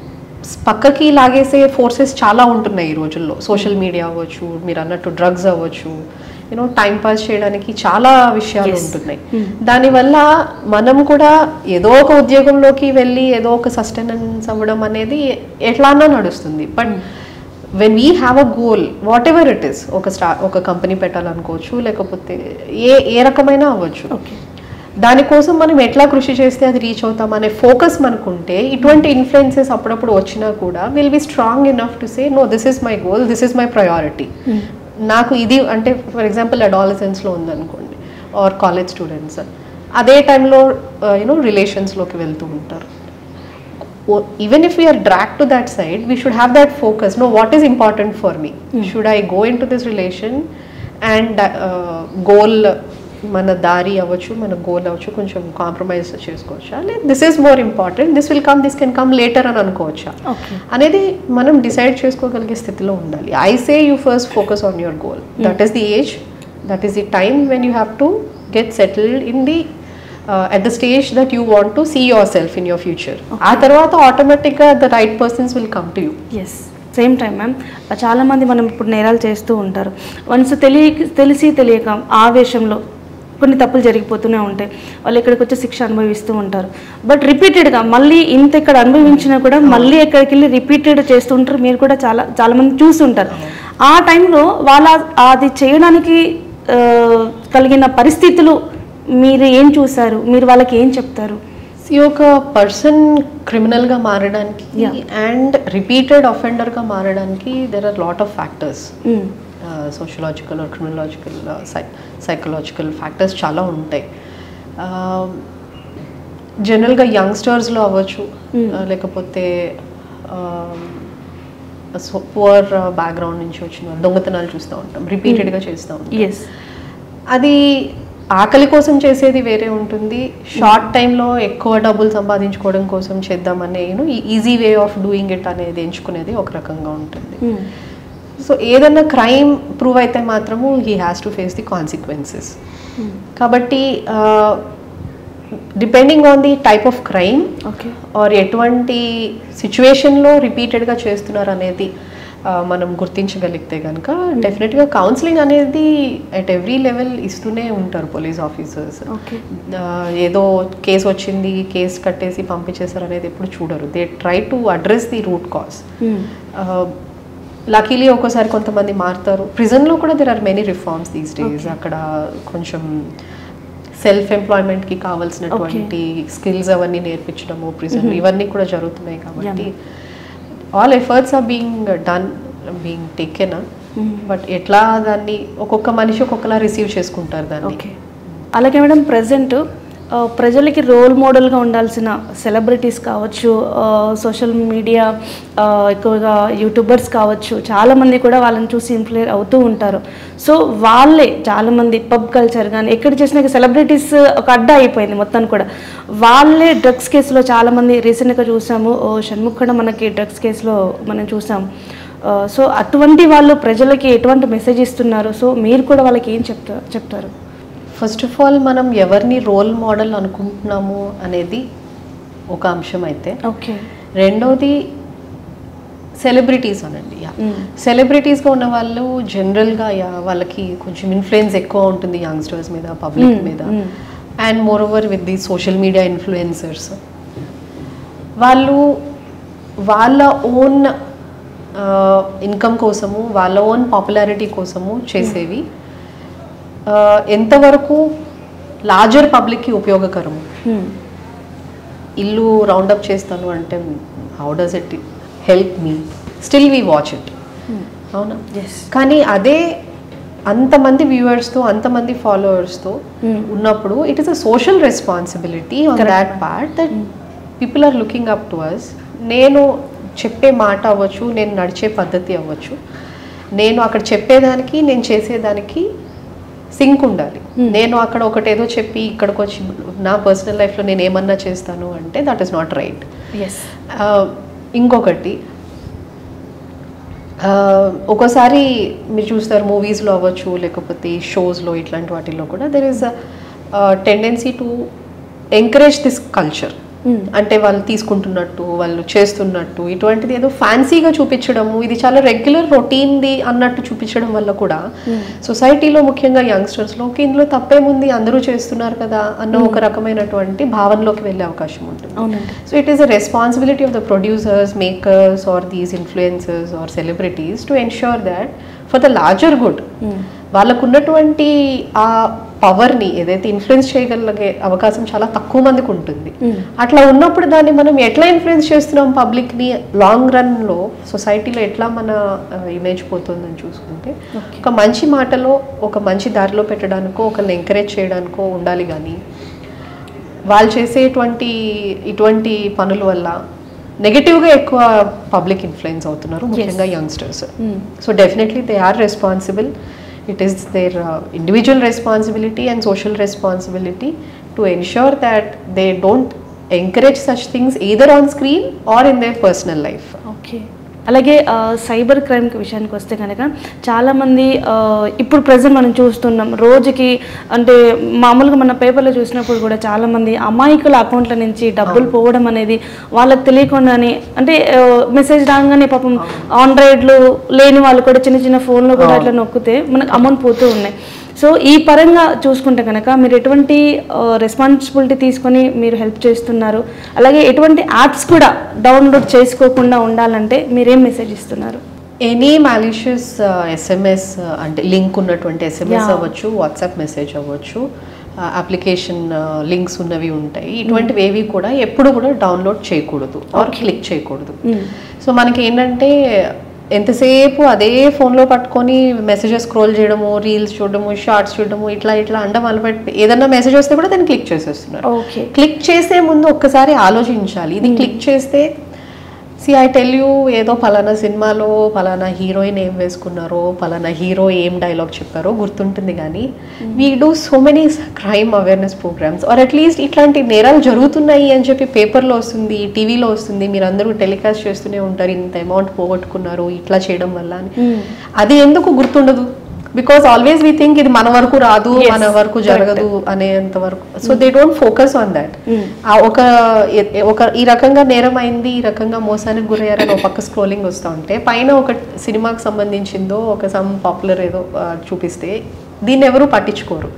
పక్కకి లాగేసే ఫోర్సెస్ చాలా ఉంటున్నాయి ఈ రోజుల్లో సోషల్ మీడియా అవ్వచ్చు మీరు అన్నట్టు డ్రగ్స్ అవ్వచ్చు యూనో టైం పాస్ చేయడానికి చాలా విషయాలు Yes. ఉంటున్నాయి దానివల్ల మనం కూడా ఏదో ఒక ఉద్యోగంలోకి వెళ్ళి ఏదో ఒక సస్టెనెన్స్ అవ్వడం అనేది ఎట్లానా నడుస్తుంది but when we have a goal whatever it is ఒక స్టా ఒక కంపెనీ పెట్టాలనుకోవచ్చు లేకపోతే ఏ ఏ రకమైన అవ్వచ్చు ఓకే దానికోసం మనం ఎట్లా కృషి చేస్తే అది రీచ్ అవుతాం అనే ఫోకస్ మనకుంటే ఇటువంటి ఇన్ఫ్లుయెన్సెస్ అప్పుడప్పుడు వచ్చినా కూడా will be strong enough to say no this is my goal this is my priority నాకు ఇది అంటే ఫర్ ఎగ్జాంపుల్ అడాలసెన్స్లో ఉందనుకోండి ఆర్ కాలేజ్ స్టూడెంట్స్ అదే టైంలో యూనో రిలేషన్స్లోకి వెళ్తూ ఉంటారు even if we are dragged to that side we should have that focus no what is important for me should i go into this relation and uh, goal మన దారి అవ్వచ్చు మన goal అవ్వచ్చు కొంచెం కాంప్రమైజ్ చేసుకోవచ్చా లేదు this is more important this will come this can come later అని అనుకోవచ్చా ఓకే అనేది మనం డిసైడ్ చేసుకోగలిగే స్థితిలో ఉండాలి I say you first focus on your goal that is the age that is the time when you have to get settled in the at the stage that you want to see yourself in your future ఆ తర్వాత ఆటోమేటిక్గా the right persons will come to you as same time ma'am చాలామంది మనం ఇప్పుడు నేరాలు చేస్తూ ఉంటారు once తెలియ తెలిసి తెలియక ఆవేశంలో కొన్ని తప్పులు జరిగిపోతూనే ఉంటాయి వాళ్ళు ఇక్కడికి వచ్చి శిక్ష అనుభవిస్తూ ఉంటారు బట్ రిపీటెడ్గా మళ్ళీ ఇంత ఇక్కడ అనుభవించినా కూడా మళ్ళీ ఎక్కడికి వెళ్ళి రిపీటెడ్ చేస్తుంటారు మీరు కూడా చాలా చాలామంది చూస్తుంటారు ఆ టైంలో వాళ్ళ అది చేయడానికి ఆ, కలిగిన పరిస్థితులు మీరు ఏం చూసారు మీరు వాళ్ళకి ఏం చెప్తారు ఈ ఒక పర్సన్ క్రిమినల్గా మారడానికి Yeah. అండ్ రిపీటెడ్ అఫెండర్గా మారడానికి there are lot of factors hmm. Sociological criminological psychological factors చాలా ఉంటాయి జనరల్గా యంగ్స్టర్స్లో అవ్వచ్చు Mm. uh, లేకపోతే పువర్ బ్యాక్గ్రౌండ్ నుంచి వచ్చిన వాళ్ళు దొంగతనాలు చూస్తూ ఉంటాం రిపీటెడ్గా చేస్తూ ఉంటాం ఎస్ అది ఆకలి కోసం చేసేది వేరే ఉంటుంది షార్ట్ టైంలో ఎక్కువ డబ్బులు సంపాదించుకోవడం కోసం చేద్దామనే you know easy way of doing it అనేది ఎంచుకునేది ఒక రకంగా ఉంటుంది మ్మ్. సో ఏదన్నా క్రైమ్ ప్రూవ్ అయితే మాత్రము he has to face the consequences hmm. కాబట్టి depending on the type of crime okay or ఎటువంటి సిచ్యువేషన్లో రిపీటెడ్గా చేస్తున్నారు అనేది ఆ, మనం గుర్తించగలిగితే కనుక డెఫినెట్గా కౌన్సిలింగ్ అనేది అట్ ఎవ్రీ లెవెల్ ఇస్తూనే ఉంటారు పోలీస్ ఆఫీసర్స్ ఓకే ఏదో కేసు వచ్చింది కేసు కట్టేసి పంపించేశారు అనేది ఎప్పుడు చూడరు they try to address the root cause hmm. Luckily ఒక్కోసారి కొంతమంది మారుతారు ప్రిజన్లో కూడా there are many reforms these days అక్కడ కొంచెం సెల్ఫ్ ఎంప్లాయ్మెంట్ కి కావాల్సినటువంటి స్కిల్స్ అవన్నీ నేర్పించడము ప్రిజన్ ఇవన్నీ కూడా జరుగుతున్నాయి కాబట్టి all efforts are being done being taken but ఎట్లా దాన్ని ఒక్కొక్క మనిషి ఒక్కొక్కలా రిసీవ్ చేసుకుంటారు దాన్ని ఓకే అలాగే మేడం ప్రజెంట్ ప్రజలకి రోల్ మోడల్గా ఉండాల్సిన సెలబ్రిటీస్ కావచ్చు సోషల్ మీడియా ఎక్కువగా యూట్యూబర్స్ కావచ్చు చాలామంది కూడా వాళ్ళని చూసి ఇన్ఫ్లుయర్ అవుతూ ఉంటారు సో వాళ్ళే చాలామంది పబ్ కల్చర్ కానీ ఎక్కడ చేసినా సెలబ్రిటీస్ ఒక అడ్డా అయిపోయింది మొత్తం కూడా వాళ్ళే డ్రగ్స్ కేసులో చాలామంది రీసెంట్గా చూసాము ఓ షణ్ముఖ్ కూడా మనకి డ్రగ్స్ కేసులో మనం చూసాం సో అటువంటి వాళ్ళు ప్రజలకి ఎటువంటి మెసేజ్ ఇస్తున్నారు సో మీరు కూడా వాళ్ళకి ఏం చెప్తారు చెప్తారు ఫస్ట్ ఆఫ్ ఆల్ మనం ఎవరిని రోల్ మోడల్ అనుకుంటున్నాము అనేది ఒక అంశం అయితే ఓకే రెండోది సెలబ్రిటీస్ అనండి యా సెలబ్రిటీస్గా ఉన్న వాళ్ళు జనరల్గా యా వాళ్ళకి కొంచెం ఇన్ఫ్లుయెన్స్ ఎక్కువ ఉంటుంది యంగ్స్టర్స్ మీద పబ్లిక్ మీద and moreover with the social media influencers వాళ్ళు వాళ్ళ ఓన్ ఇన్కమ్ కోసము వాళ్ళ ఓన్ పాపులారిటీ కోసము చేసేవి ఆ, ఎంతవరకు లార్జర్ పబ్లిక్కి ఉపయోగకరము ఇల్లు రౌండప్ చేస్తాను అంటే how does it help me still we watch it అవునా ఎస్ కానీ అదే అంతమంది వ్యూవర్స్తో అంతమంది ఫాలోవర్స్తో ఉన్నప్పుడు it is a social responsibility on that part that people are looking up to us నేను చెప్పే మాట అవ్వచ్చు నేను నడిచే పద్ధతి అవ్వచ్చు నేను అక్కడ చెప్పేదానికి నేను చేసేదానికి సింక్ ఉండాలి నేను అక్కడ ఒకటేదో చెప్పి ఇక్కడికి వచ్చి నా పర్సనల్ లైఫ్లో నేను ఏమన్నా చేస్తాను అంటే that is not right yes ఇంకొకటి ఆ, ఒక్కోసారి మీరు చూస్తారు మూవీస్లో అవ్వచ్చు లేకపోతే షోస్లో ఇట్లాంటి వాటిల్లో కూడా there is tendency to encourage this culture అంటే వాళ్ళు తీసుకుంటున్నట్టు వాళ్ళు చేస్తున్నట్టు ఇటువంటిది ఏదో ఫ్యాన్సీగా చూపించడము ఇది చాలా రెగ్యులర్ రొటీన్ది అన్నట్టు చూపించడం వల్ల కూడా సొసైటీలో ముఖ్యంగా యంగ్స్టర్స్లో ఓకే ఇందులో తప్పేముంది అందరూ చేస్తున్నారు కదా అన్న ఒక రకమైనటువంటి భావనలోకి వెళ్ళే అవకాశం ఉంటుంది అవునండి So it is a responsibility of the producers, makers, or these influencers or celebrities to ensure that for the larger good, వాళ్ళకు ఉన్నటువంటి ఆ పవర్ని ఏదైతే ఇన్ఫ్లుయెన్స్ చేయగలిగే అవకాశం చాలా తక్కువ మందికి ఉంటుంది అట్లా ఉన్నప్పుడు దాన్ని మనం ఎట్లా ఇన్ఫ్లుయెన్స్ చేస్తున్నాం పబ్లిక్ని లాంగ్ రన్లో సొసైటీలో ఎట్లా మన ఇమేజ్ పోతుందని చూసుకుంటే ఒక మంచి మాటలో ఒక మంచి దారిలో పెట్టడానికో ఒకరిని ఎంకరేజ్ చేయడానికో ఉండాలి కానీ వాళ్ళు చేసేటువంటి ఇటువంటి పనుల వల్ల నెగటివ్గా ఎక్కువ పబ్లిక్ ఇన్ఫ్లుయెన్స్ అవుతున్నారు ముఖ్యంగా youngsters so definitely they are responsible it is their individual responsibility and social responsibility to ensure that they don't encourage such things either on screen or in their personal life okay అలాగే ఆ, cyber crime విషయానికి వస్తే కనుక చాలామంది ఆ, ఇప్పుడు present మనం చూస్తున్నాం రోజుకి అంటే మామూలుగా మన పేపర్లో చూసినప్పుడు కూడా చాలామంది అమాయకుల అకౌంట్ల నుంచి డబ్బులు పోవడం అనేది వాళ్ళకి తెలియకుండానే అంటే ఆ, మెసేజ్ రాగానే పాపం ఆండ్రాయిడ్లు లేని వాళ్ళు కూడా చిన్న చిన్న ఫోన్లో కూడా అట్లా నొక్కితే మనకు అమౌంట్ పోతూ ఉన్నాయి సో ఈ పరంగా చూసుకుంటే కనుక మీరు ఎటువంటి రెస్పాన్సిబిలిటీ తీసుకొని మీరు హెల్ప్ చేస్తున్నారు అలాగే ఎటువంటి యాప్స్ కూడా డౌన్లోడ్ చేసుకోకుండా ఉండాలంటే మీరేం మెసేజ్ ఇస్తున్నారు ఎనీ మాలిషియస్ ఎస్ఎంఎస్ అంటే లింక్ ఉన్నటువంటి ఎస్ఎంఎస్ Yeah. అవ్వచ్చు వాట్సాప్ మెసేజ్ అవ్వచ్చు అప్లికేషన్ లింక్స్ ఉన్నవి ఉంటాయి ఇటువంటివి ఏవి కూడా ఎప్పుడు కూడా డౌన్లోడ్ చేయకూడదు ఆర్ క్లిక్ చేయకూడదు సో మనకి ఏంటంటే ఎంతసేపు అదే ఫోన్లో పట్టుకొని మెసేజెస్ స్క్రోల్ చేయడము రీల్స్ చూడడము షార్ట్స్ చూడడము ఇట్లా ఇట్లా అండం అలవాటు ఏదన్నా మెసేజ్ వస్తే కూడా దాన్ని క్లిక్ చేసేస్తున్నారు ఓకే క్లిక్ చేసే ముందు ఒక్కసారి ఆలోచించాలి ఇది క్లిక్ చేస్తే సి ఐ టెల్ యూ ఏదో పలానా సినిమాలో పలానా హీరోయిన్ ఏం వేసుకున్నారో పలానా హీరో ఏం డైలాగ్ చెప్పారో గుర్తుంటుంది కానీ we do so many crime awareness programs or at least ఇట్లాంటి నేరాలు జరుగుతున్నాయి అని చెప్పి పేపర్లో వస్తుంది టీవీలో వస్తుంది మీరు అందరూ టెలికాస్ట్ చేస్తూనే ఉంటారు ఇంత అమౌంట్ పోగొట్టుకున్నారు ఇట్లా చేయడం వల్ల అని అది ఎందుకు గుర్తుండదు బికాస్ ఆల్వేస్ వీ థింక్ ఇది మన వరకు రాదు Yes, మన వరకు జరగదు అనేంత వరకు so they don't focus on that ఆ ఒక ఎ- ఒక ఈ రకంగా నేరం అయింది ఈ రకంగా మోసానికి గురయ్యారని ఒక పక్క స్క్రోలింగ్ వస్తూ ఉంటే పైన ఒక సినిమాకి సంబంధించిందో ఒక సమ్ పాపులర్ ఏదో ఆ, చూపిస్తే దీన్ని ఎవరు పట్టించుకోరు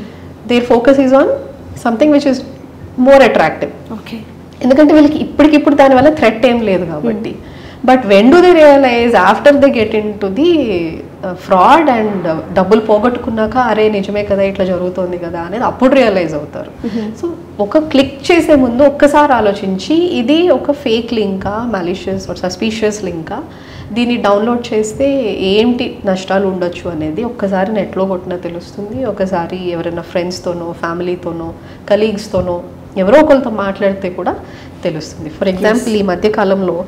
their focus is on something which is more attractive okay ఎందుకంటే వీళ్ళకి ఇప్పటికిప్పుడు దానివల్ల థ్రెట్ ఏం లేదు కాబట్టి but when do they realize after they get into the fraud and డబ్బులు పోగొట్టుకున్నాక అరే నిజమే కదా ఇట్లా జరుగుతోంది కదా అనేది అప్పుడు రియలైజ్ అవుతారు సో ఒక క్లిక్ చేసే ముందు ఒక్కసారి ఆలోచించి ఇది ఒక ఫేక్ లింకా మాలిషియస్ సస్పీషియస్ లింకా దీన్ని డౌన్లోడ్ చేస్తే ఏంటి నష్టాలు ఉండొచ్చు అనేది ఒక్కసారి నెట్లో కొట్టినా తెలుస్తుంది ఒకసారి ఎవరైనా ఫ్రెండ్స్తోనో ఫ్యామిలీతోనో కలీగ్స్తోనో ఎవరో ఒకరితో మాట్లాడితే కూడా తెలుస్తుంది ఫర్ ఎగ్జాంపుల్ ఈ మధ్య కాలంలో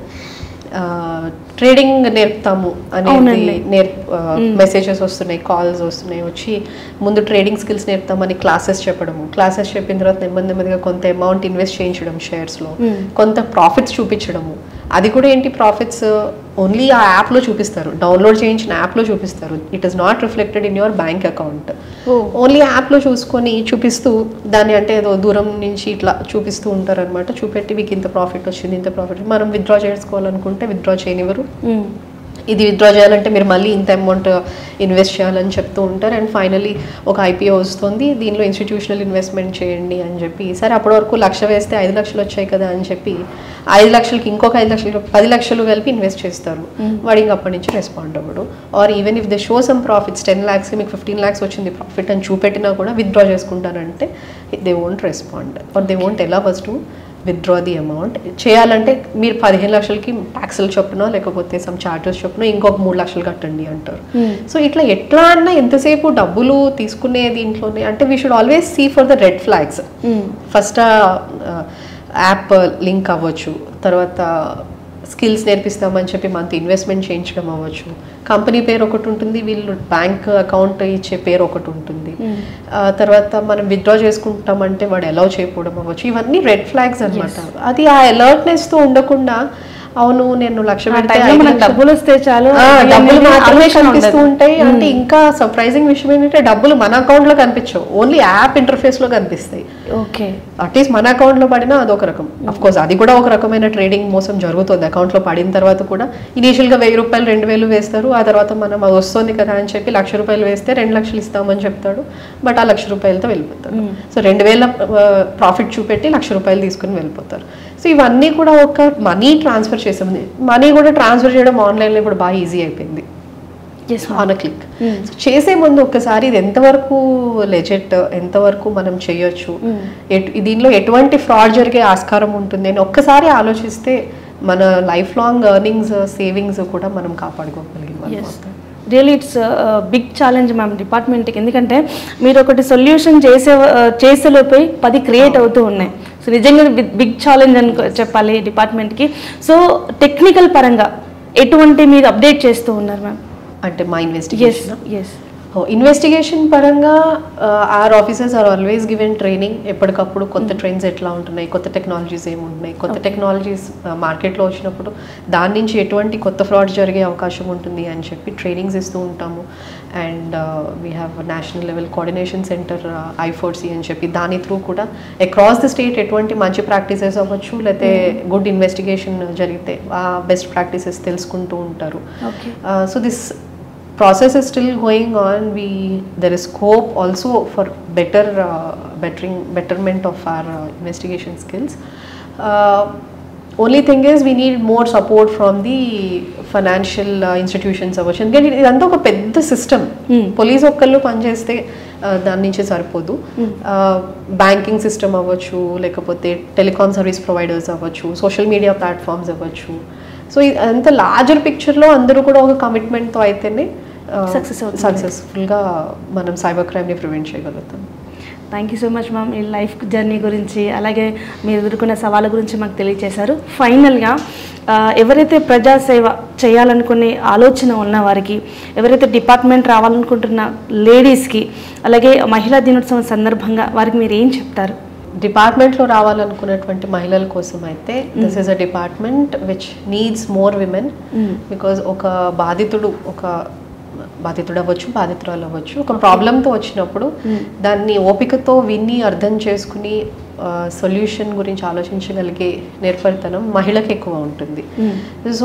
ట్రేడింగ్ నేర్పుతాము అనేది అవునండి. నేర్ప్ మెసేజెస్ వస్తున్నాయి కాల్స్ వస్తున్నాయి వచ్చి ముందు ట్రేడింగ్ స్కిల్స్ నేర్పుతామని క్లాసెస్ చెప్పడము క్లాసెస్ చెప్పిన తర్వాత నెమ్మది నెమ్మదిగా కొంత అమౌంట్ ఇన్వెస్ట్ చేయించడం షేర్స్లో Mm. కొంత ప్రాఫిట్స్ చూపించడము అది కూడా ఏంటి ప్రాఫిట్స్ ఓన్లీ ఆ యాప్లో చూపిస్తారు డౌన్లోడ్ చేయించిన యాప్లో చూపిస్తారు it is not reflected in your bank account ఓ ఓన్లీ యాప్లో చూసుకొని చూపిస్తూ దాన్ని అంటే ఏదో దూరం నుంచి ఇట్లా చూపిస్తూ ఉంటారు అనమాట చూపెట్టి మీకు ఇంత ప్రాఫిట్ వచ్చింది ఇంత ప్రాఫిట్ మనం విత్డ్రా చేసుకోవాలనుకుంటే విత్డ్రా చేయనివ్వరు మ్మ్. ఇది విత్డ్రా చేయాలంటే మీరు మళ్ళీ ఇంత అమౌంట్ ఇన్వెస్ట్ చేయాలని చెప్తూ ఉంటారు అండ్ ఫైనలీ ఒక ఐపీఓ వస్తుంది దీనిలో ఇన్స్టిట్యూషనల్ ఇన్వెస్ట్మెంట్ చేయండి అని చెప్పి సరే అప్పటి వరకు లక్ష వేస్తే ఐదు లక్షలు వచ్చాయి కదా అని చెప్పి ఐదు లక్షలకి ఇంకొక ఐదు లక్షలు పది లక్షలు కలిపి ఇన్వెస్ట్ చేస్తారు వాడు ఇంక అప్పటి నుంచి రెస్పాండ్ అవ్వడు or even if they show some profits ten lakhs మీకు ఫిఫ్టీన్ ల్యాక్స్ వచ్చింది ప్రాఫిట్ అని చూపెట్టినా కూడా విత్డ్రా చేసుకుంటానంటే they won't respond or they won't ఎలా first to withdraw the amount చేయాలంటే మీరు పదిహేను లక్షలకి ట్యాక్సులు చొప్పున లేకపోతే సమ్ చార్జెస్ చొప్పున ఇంకొక మూడు లక్షలు కట్టండి అంటారు మ్మ్. సో ఇట్లా ఎట్లా అన్నా ఎంతసేపు డబ్బులు తీసుకునే దీంట్లోనే అంటే we should always see for the red flags hmm. First app link అవ్వచ్చు తర్వాత స్కిల్స్ నేర్పిస్తామని చెప్పి మనతో ఇన్వెస్ట్మెంట్ చేయించడం అవ్వచ్చు కంపెనీ పేరు ఒకటి ఉంటుంది వీళ్ళు బ్యాంక్ అకౌంట్ ఇచ్చే పేరు ఒకటి ఉంటుంది మ్మ్. ఆ తర్వాత మనం విత్డ్రా చేసుకుంటామంటే వాడు అలౌ చేయకపోవడం అవ్వచ్చు ఇవన్నీ రెడ్ ఫ్లాగ్స్ అన్నమాట అది ఆ అలర్ట్నెస్ తో ఉండకుండా అవును నేను లక్ష ఆ పెడితే టైంలో ఐదు మనకు లక్షలు- డబ్బులు వస్తే చాలు ఆ, అది డబ్బులు అనేది మాత్రమే ఆలోచన కనిపిస్తూ ఉండదు. ఉంటాయి అంటే మ్మ్. ఇంకా సర్ప్రైజింగ్ విషయం ఏంటంటే డబ్బులు మన అకౌంట్ లో కనిపించవు ఓన్లీ యాప్ ఇంటర్ఫేస్ లో కనిపిస్తాయి ఓకే అట్లీస్ట్ మన అకౌంట్ లో పడినా అదొక రకం అఫ్ కోర్స్ అది కూడా ఒక రకమైన ట్రేడింగ్ మోసం జరుగుతుంది అకౌంట్ లో పడిన తర్వాత కూడా ఇనీషియల్ గా వెయ్యి రూపాయలు రెండు వేలు వేస్తారు ఆ తర్వాత మనం అది వస్తుంది కదా అని చెప్పి లక్ష రూపాయలు వేస్తే రెండు లక్షలు ఇస్తామని చెప్తాడు బట్ ఆ లక్ష రూపాయలతో వెళ్ళిపోతాడు మ్మ్. సో రెండు వేల ప్రాఫిట్ చూపెట్టి లక్ష రూపాయలు తీసుకుని వెళ్ళిపోతారు సో ఇవన్నీ కూడా ఒక మనీ ట్రాన్స్ఫర్ చేసాము మనీ కూడా ట్రాన్స్ఫర్ చేయడం ఆన్లైన్లో ఇప్పుడు బాగా ఈజీ అయిపోయింది ఎస్ ఆన్ క్లిక్ మ్మ్. చేసే ముందు ఒక్కసారి ఇది ఎంతవరకు లెజెట్ ఎంతవరకు మనం చేయొచ్చు మ్మ్. ఎటు దీనిలో ఎటువంటి ఫ్రాడ్ జరిగే ఆస్కారం ఉంటుంది అని ఒక్కసారి ఆలోచిస్తే మన లైఫ్ లాంగ్ ఎర్నింగ్స్ సేవింగ్స్ కూడా మనం కాపాడుకోగలిగిన వాళ్ళం ఎస్ అవుతాం. Really it's big challenge ma'am డిపార్ట్మెంట్కి ఎందుకంటే మీరు ఒకటి సొల్యూషన్ చేసే uh, చేసేలోపై పది క్రియేట్ అవుతూ ఉన్నాయి సో నిజంగా బిగ్ ఛాలెంజ్ అని చెప్పాలి డిపార్ట్మెంట్కి సో టెక్నికల్ పరంగా ఎటువంటి మీరు అప్డేట్ చేస్తూ ఉన్నారు మ్యామ్ అంటే మా ఎస్ ఇన్వెస్టిగేషన్ ఎస్ ఇన్వెస్టిగేషన్ పరంగా or officers are always given training ఎప్పటికప్పుడు కొత్త ట్రెండ్స్ ఎట్లా ఉంటున్నాయి కొత్త టెక్నాలజీస్ ఏముంటున్నాయి కొత్త టెక్నాలజీస్ మార్కెట్లో వచ్చినప్పుడు దాని నుంచి ఎటువంటి కొత్త ఫ్రాడ్ జరిగే అవకాశం ఉంటుంది అని చెప్పి ట్రైనింగ్స్ ఇస్తూ ఉంటాము and we have national level coordination centre ఐఫోర్సీ అని చెప్పి దాని త్రూ కూడా అక్రాస్ ద స్టేట్ ఎటువంటి మంచి ప్రాక్టీసెస్ అవ్వచ్చు లేకపోతే గుడ్ ఇన్వెస్టిగేషన్ జరిగితే ఆ బెస్ట్ ప్రాక్టీసెస్ తెలుసుకుంటూ ఉంటారు okay so this process is still going on we there is scope also for better uh, bettering betterment of our uh, investigation skills uh, only thing is we need more support from the financial uh, institutions అవ్వచ్చు ఎందుకంటే ఇదంతా ఒక పెద్ద system Hmm. Police ఒక్కళ్ళు పనిచేస్తే uh, దాని నుంచి సరిపోదు Hmm. బ్యాంకింగ్ సిస్టమ్ అవ్వచ్చు లేకపోతే టెలికాం సర్వీస్ ప్రొవైడర్స్ అవ్వచ్చు సోషల్ మీడియా ప్లాట్ఫామ్స్ అవ్వచ్చు సో అంత లార్జర్ పిక్చర్లో అందరూ కూడా ఒక కమిట్మెంట్తో అయితేనే Success అవుతుంది. సక్సెస్ఫుల్గా మనం సైబర్ క్రైమ్ని ప్రివెంట్ చేయగలుగుతాం thank you so much ma'am ఈ లైఫ్ జర్నీ గురించి అలాగే మీరు ఎదుర్కొన్న సవాళ్ళ గురించి మాకు తెలియజేశారు ఫైనల్గా ఆ, ఎవరైతే ప్రజాసేవ చేయాలనుకునే ఆలోచన ఉన్న వారికి ఎవరైతే డిపార్ట్మెంట్ రావాలనుకుంటున్న లేడీస్కి అలాగే మహిళా దినోత్సవం సందర్భంగా వారికి మీరు ఏం చెప్తారు డిపార్ట్మెంట్లో రావాలనుకున్నటువంటి మహిళల కోసం అయితే this is a department which needs more women because ఒక బాధితుడు ఒక బాధితుడు అవ్వచ్చు బాధితురాలు అవ్వచ్చు ఒక ప్రాబ్లంతో వచ్చినప్పుడు దాన్ని ఓపికతో విని అర్థం చేసుకుని సొల్యూషన్ గురించి ఆలోచించగలిగే నేర్పరితనం మహిళకి ఎక్కువ ఉంటుంది సో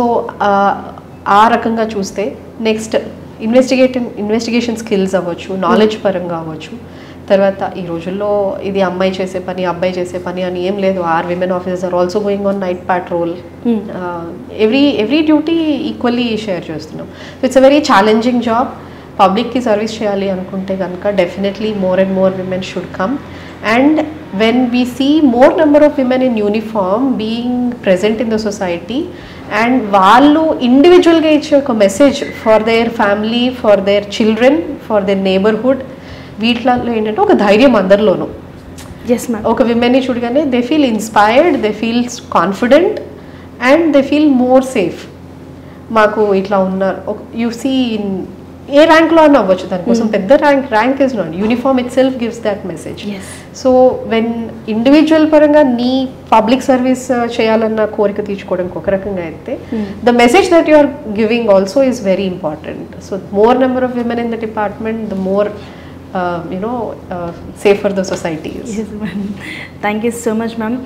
ఆ రకంగా చూస్తే నెక్స్ట్ ఇన్వెస్టిగేటివ్ ఇన్వెస్టిగేషన్ స్కిల్స్ అవ్వచ్చు నాలెడ్జ్ పరంగా అవ్వచ్చు తర్వాత ఈ రోజుల్లో ఇది అమ్మాయి చేసే పని అబ్బాయి చేసే పని అని ఏం లేదు or women officers are also going on night patrol every every duty equally share చేస్తున్నాం it's a very challenging job పబ్లిక్కి సర్వీస్ చేయాలి అనుకుంటే కనుక definitely more and more women should come and when we see more number of women in uniform being present in the society and వాళ్ళు ఇండివిజువల్గా ఇచ్చే ఒక message for their family for their children for their neighbourhood వీటిలలో ఏంటంటే ఒక ధైర్యం అందరిలోనూ yes ma'am ఒక విమెన్ని చూడగానే they feel inspired they feel confident and they feel more safe మాకు ఇట్లా ఉన్నారు యు సీ ఇన్ ఏ ర్యాంక్లో అన్న అవ్వచ్చు దానికోసం పెద్ద rank rank is not uniform itself gives that message yes so when individual పరంగా నీ పబ్లిక్ సర్వీస్ చేయాలన్న కోరిక తీర్చుకోవడం ఒక రకంగా అయితే the message that you are giving also is very important so more number of women in the department the more you know safer the society thank you so much ma'am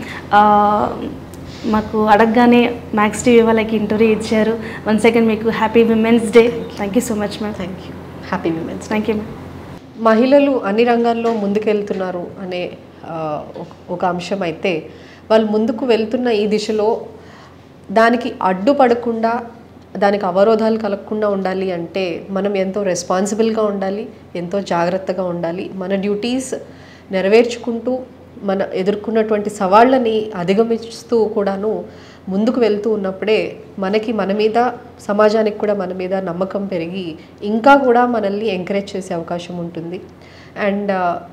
మాకు అడగగానే Max TV వాళ్ళకి interview ఇచ్చారు one second మీకు happy women's day thank you so much ma'am thank you happy women's thank you ma'am మహిళలు అన్ని రంగాల్లో ముందుకెళ్తున్నారు అనే ఆ, ఒక- ఒక అంశం అయితే వాళ్ళు ముందుకు వెళ్తున్న ఈ దిశలో దానికి అడ్డుపడకుండా దానికి అవరోధాలు కలగకుండా ఉండాలి అంటే మనం ఎంతో రెస్పాన్సిబుల్గా ఉండాలి ఎంతో జాగ్రత్తగా ఉండాలి మన డ్యూటీస్ నెరవేర్చుకుంటూ మన ఎదుర్కొన్నటువంటి సవాళ్ళని అధిగమిస్తూ కూడాను ముందుకు వెళ్తూ ఉన్నప్పుడే మనకి మన మీద సమాజానికి కూడా మన మీద నమ్మకం పెరిగి ఇంకా కూడా మనల్ని ఎంకరేజ్ చేసే అవకాశం ఉంటుంది and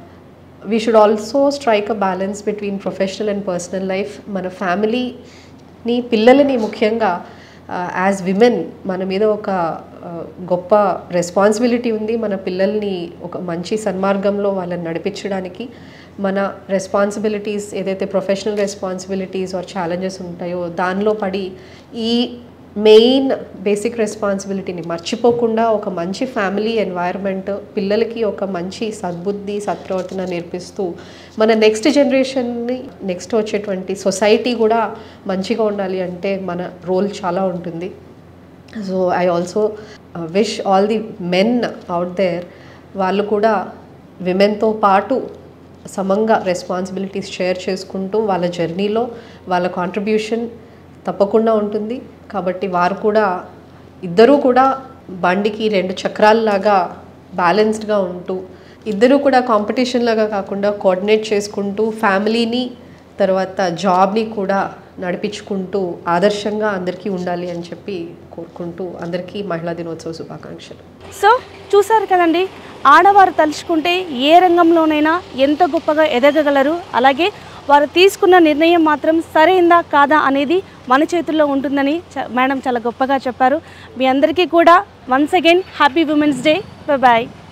we should also strike a balance between professional and personal life మన ఫ్యామిలీని పిల్లలని ముఖ్యంగా యాజ్ విమెన్ మన మీద ఒక ఆ, గొప్ప రెస్పాన్సిబిలిటీ ఉంది మన పిల్లల్ని ఒక మంచి సన్మార్గంలో వాళ్ళని నడిపించడానికి మన రెస్పాన్సిబిలిటీస్ ఏదైతే ప్రొఫెషనల్ రెస్పాన్సిబిలిటీస్ ఆర్ ఛాలెంజెస్ ఉంటాయో దానిలో పడి ఈ మెయిన్ బేసిక్ రెస్పాన్సిబిలిటీని మర్చిపోకుండా ఒక మంచి ఫ్యామిలీ ఎన్వైరన్మెంట్ పిల్లలకి ఒక మంచి సద్బుద్ధి సత్ప్రవర్తన నేర్పిస్తూ మన నెక్స్ట్ జనరేషన్ని నెక్స్ట్ వచ్చేటువంటి సొసైటీ కూడా మంచిగా ఉండాలి అంటే మన రోల్ చాలా ఉంటుంది so I also wish all the men out there వాళ్ళు కూడా విమెన్తో పాటు సమంగా రెస్పాన్సిబిలిటీస్ షేర్ చేసుకుంటూ వాళ్ళ జర్నీలో వాళ్ళ కాంట్రిబ్యూషన్ తప్పకుండా ఉంటుంది కాబట్టి వారు కూడా ఇద్దరూ కూడా బండికి రెండు చక్రాల్లాగా బ్యాలెన్స్డ్గా ఉంటూ ఇద్దరూ కూడా కాంపిటీషన్ లాగా కాకుండా కోఆర్డినేట్ చేసుకుంటూ ఫ్యామిలీని తర్వాత జాబ్ని కూడా నడిపించుకుంటూ ఆదర్శంగా అందరికీ ఉండాలి అని చెప్పి కోరుకుంటూ అందరికీ మహిళా దినోత్సవ శుభాకాంక్షలు సో చూసారు కదండి ఆడవారు తలుచుకుంటే ఏ రంగంలోనైనా ఎంత గొప్పగా ఎదగగలరు అలాగే వారు తీసుకున్న నిర్ణయం మాత్రం సరైందా కాదా అనేది మన చేతుల్లో ఉంటుందని చ- మేడం చాలా గొప్పగా చెప్పారు మీ అందరికీ కూడా once again happy women's day bye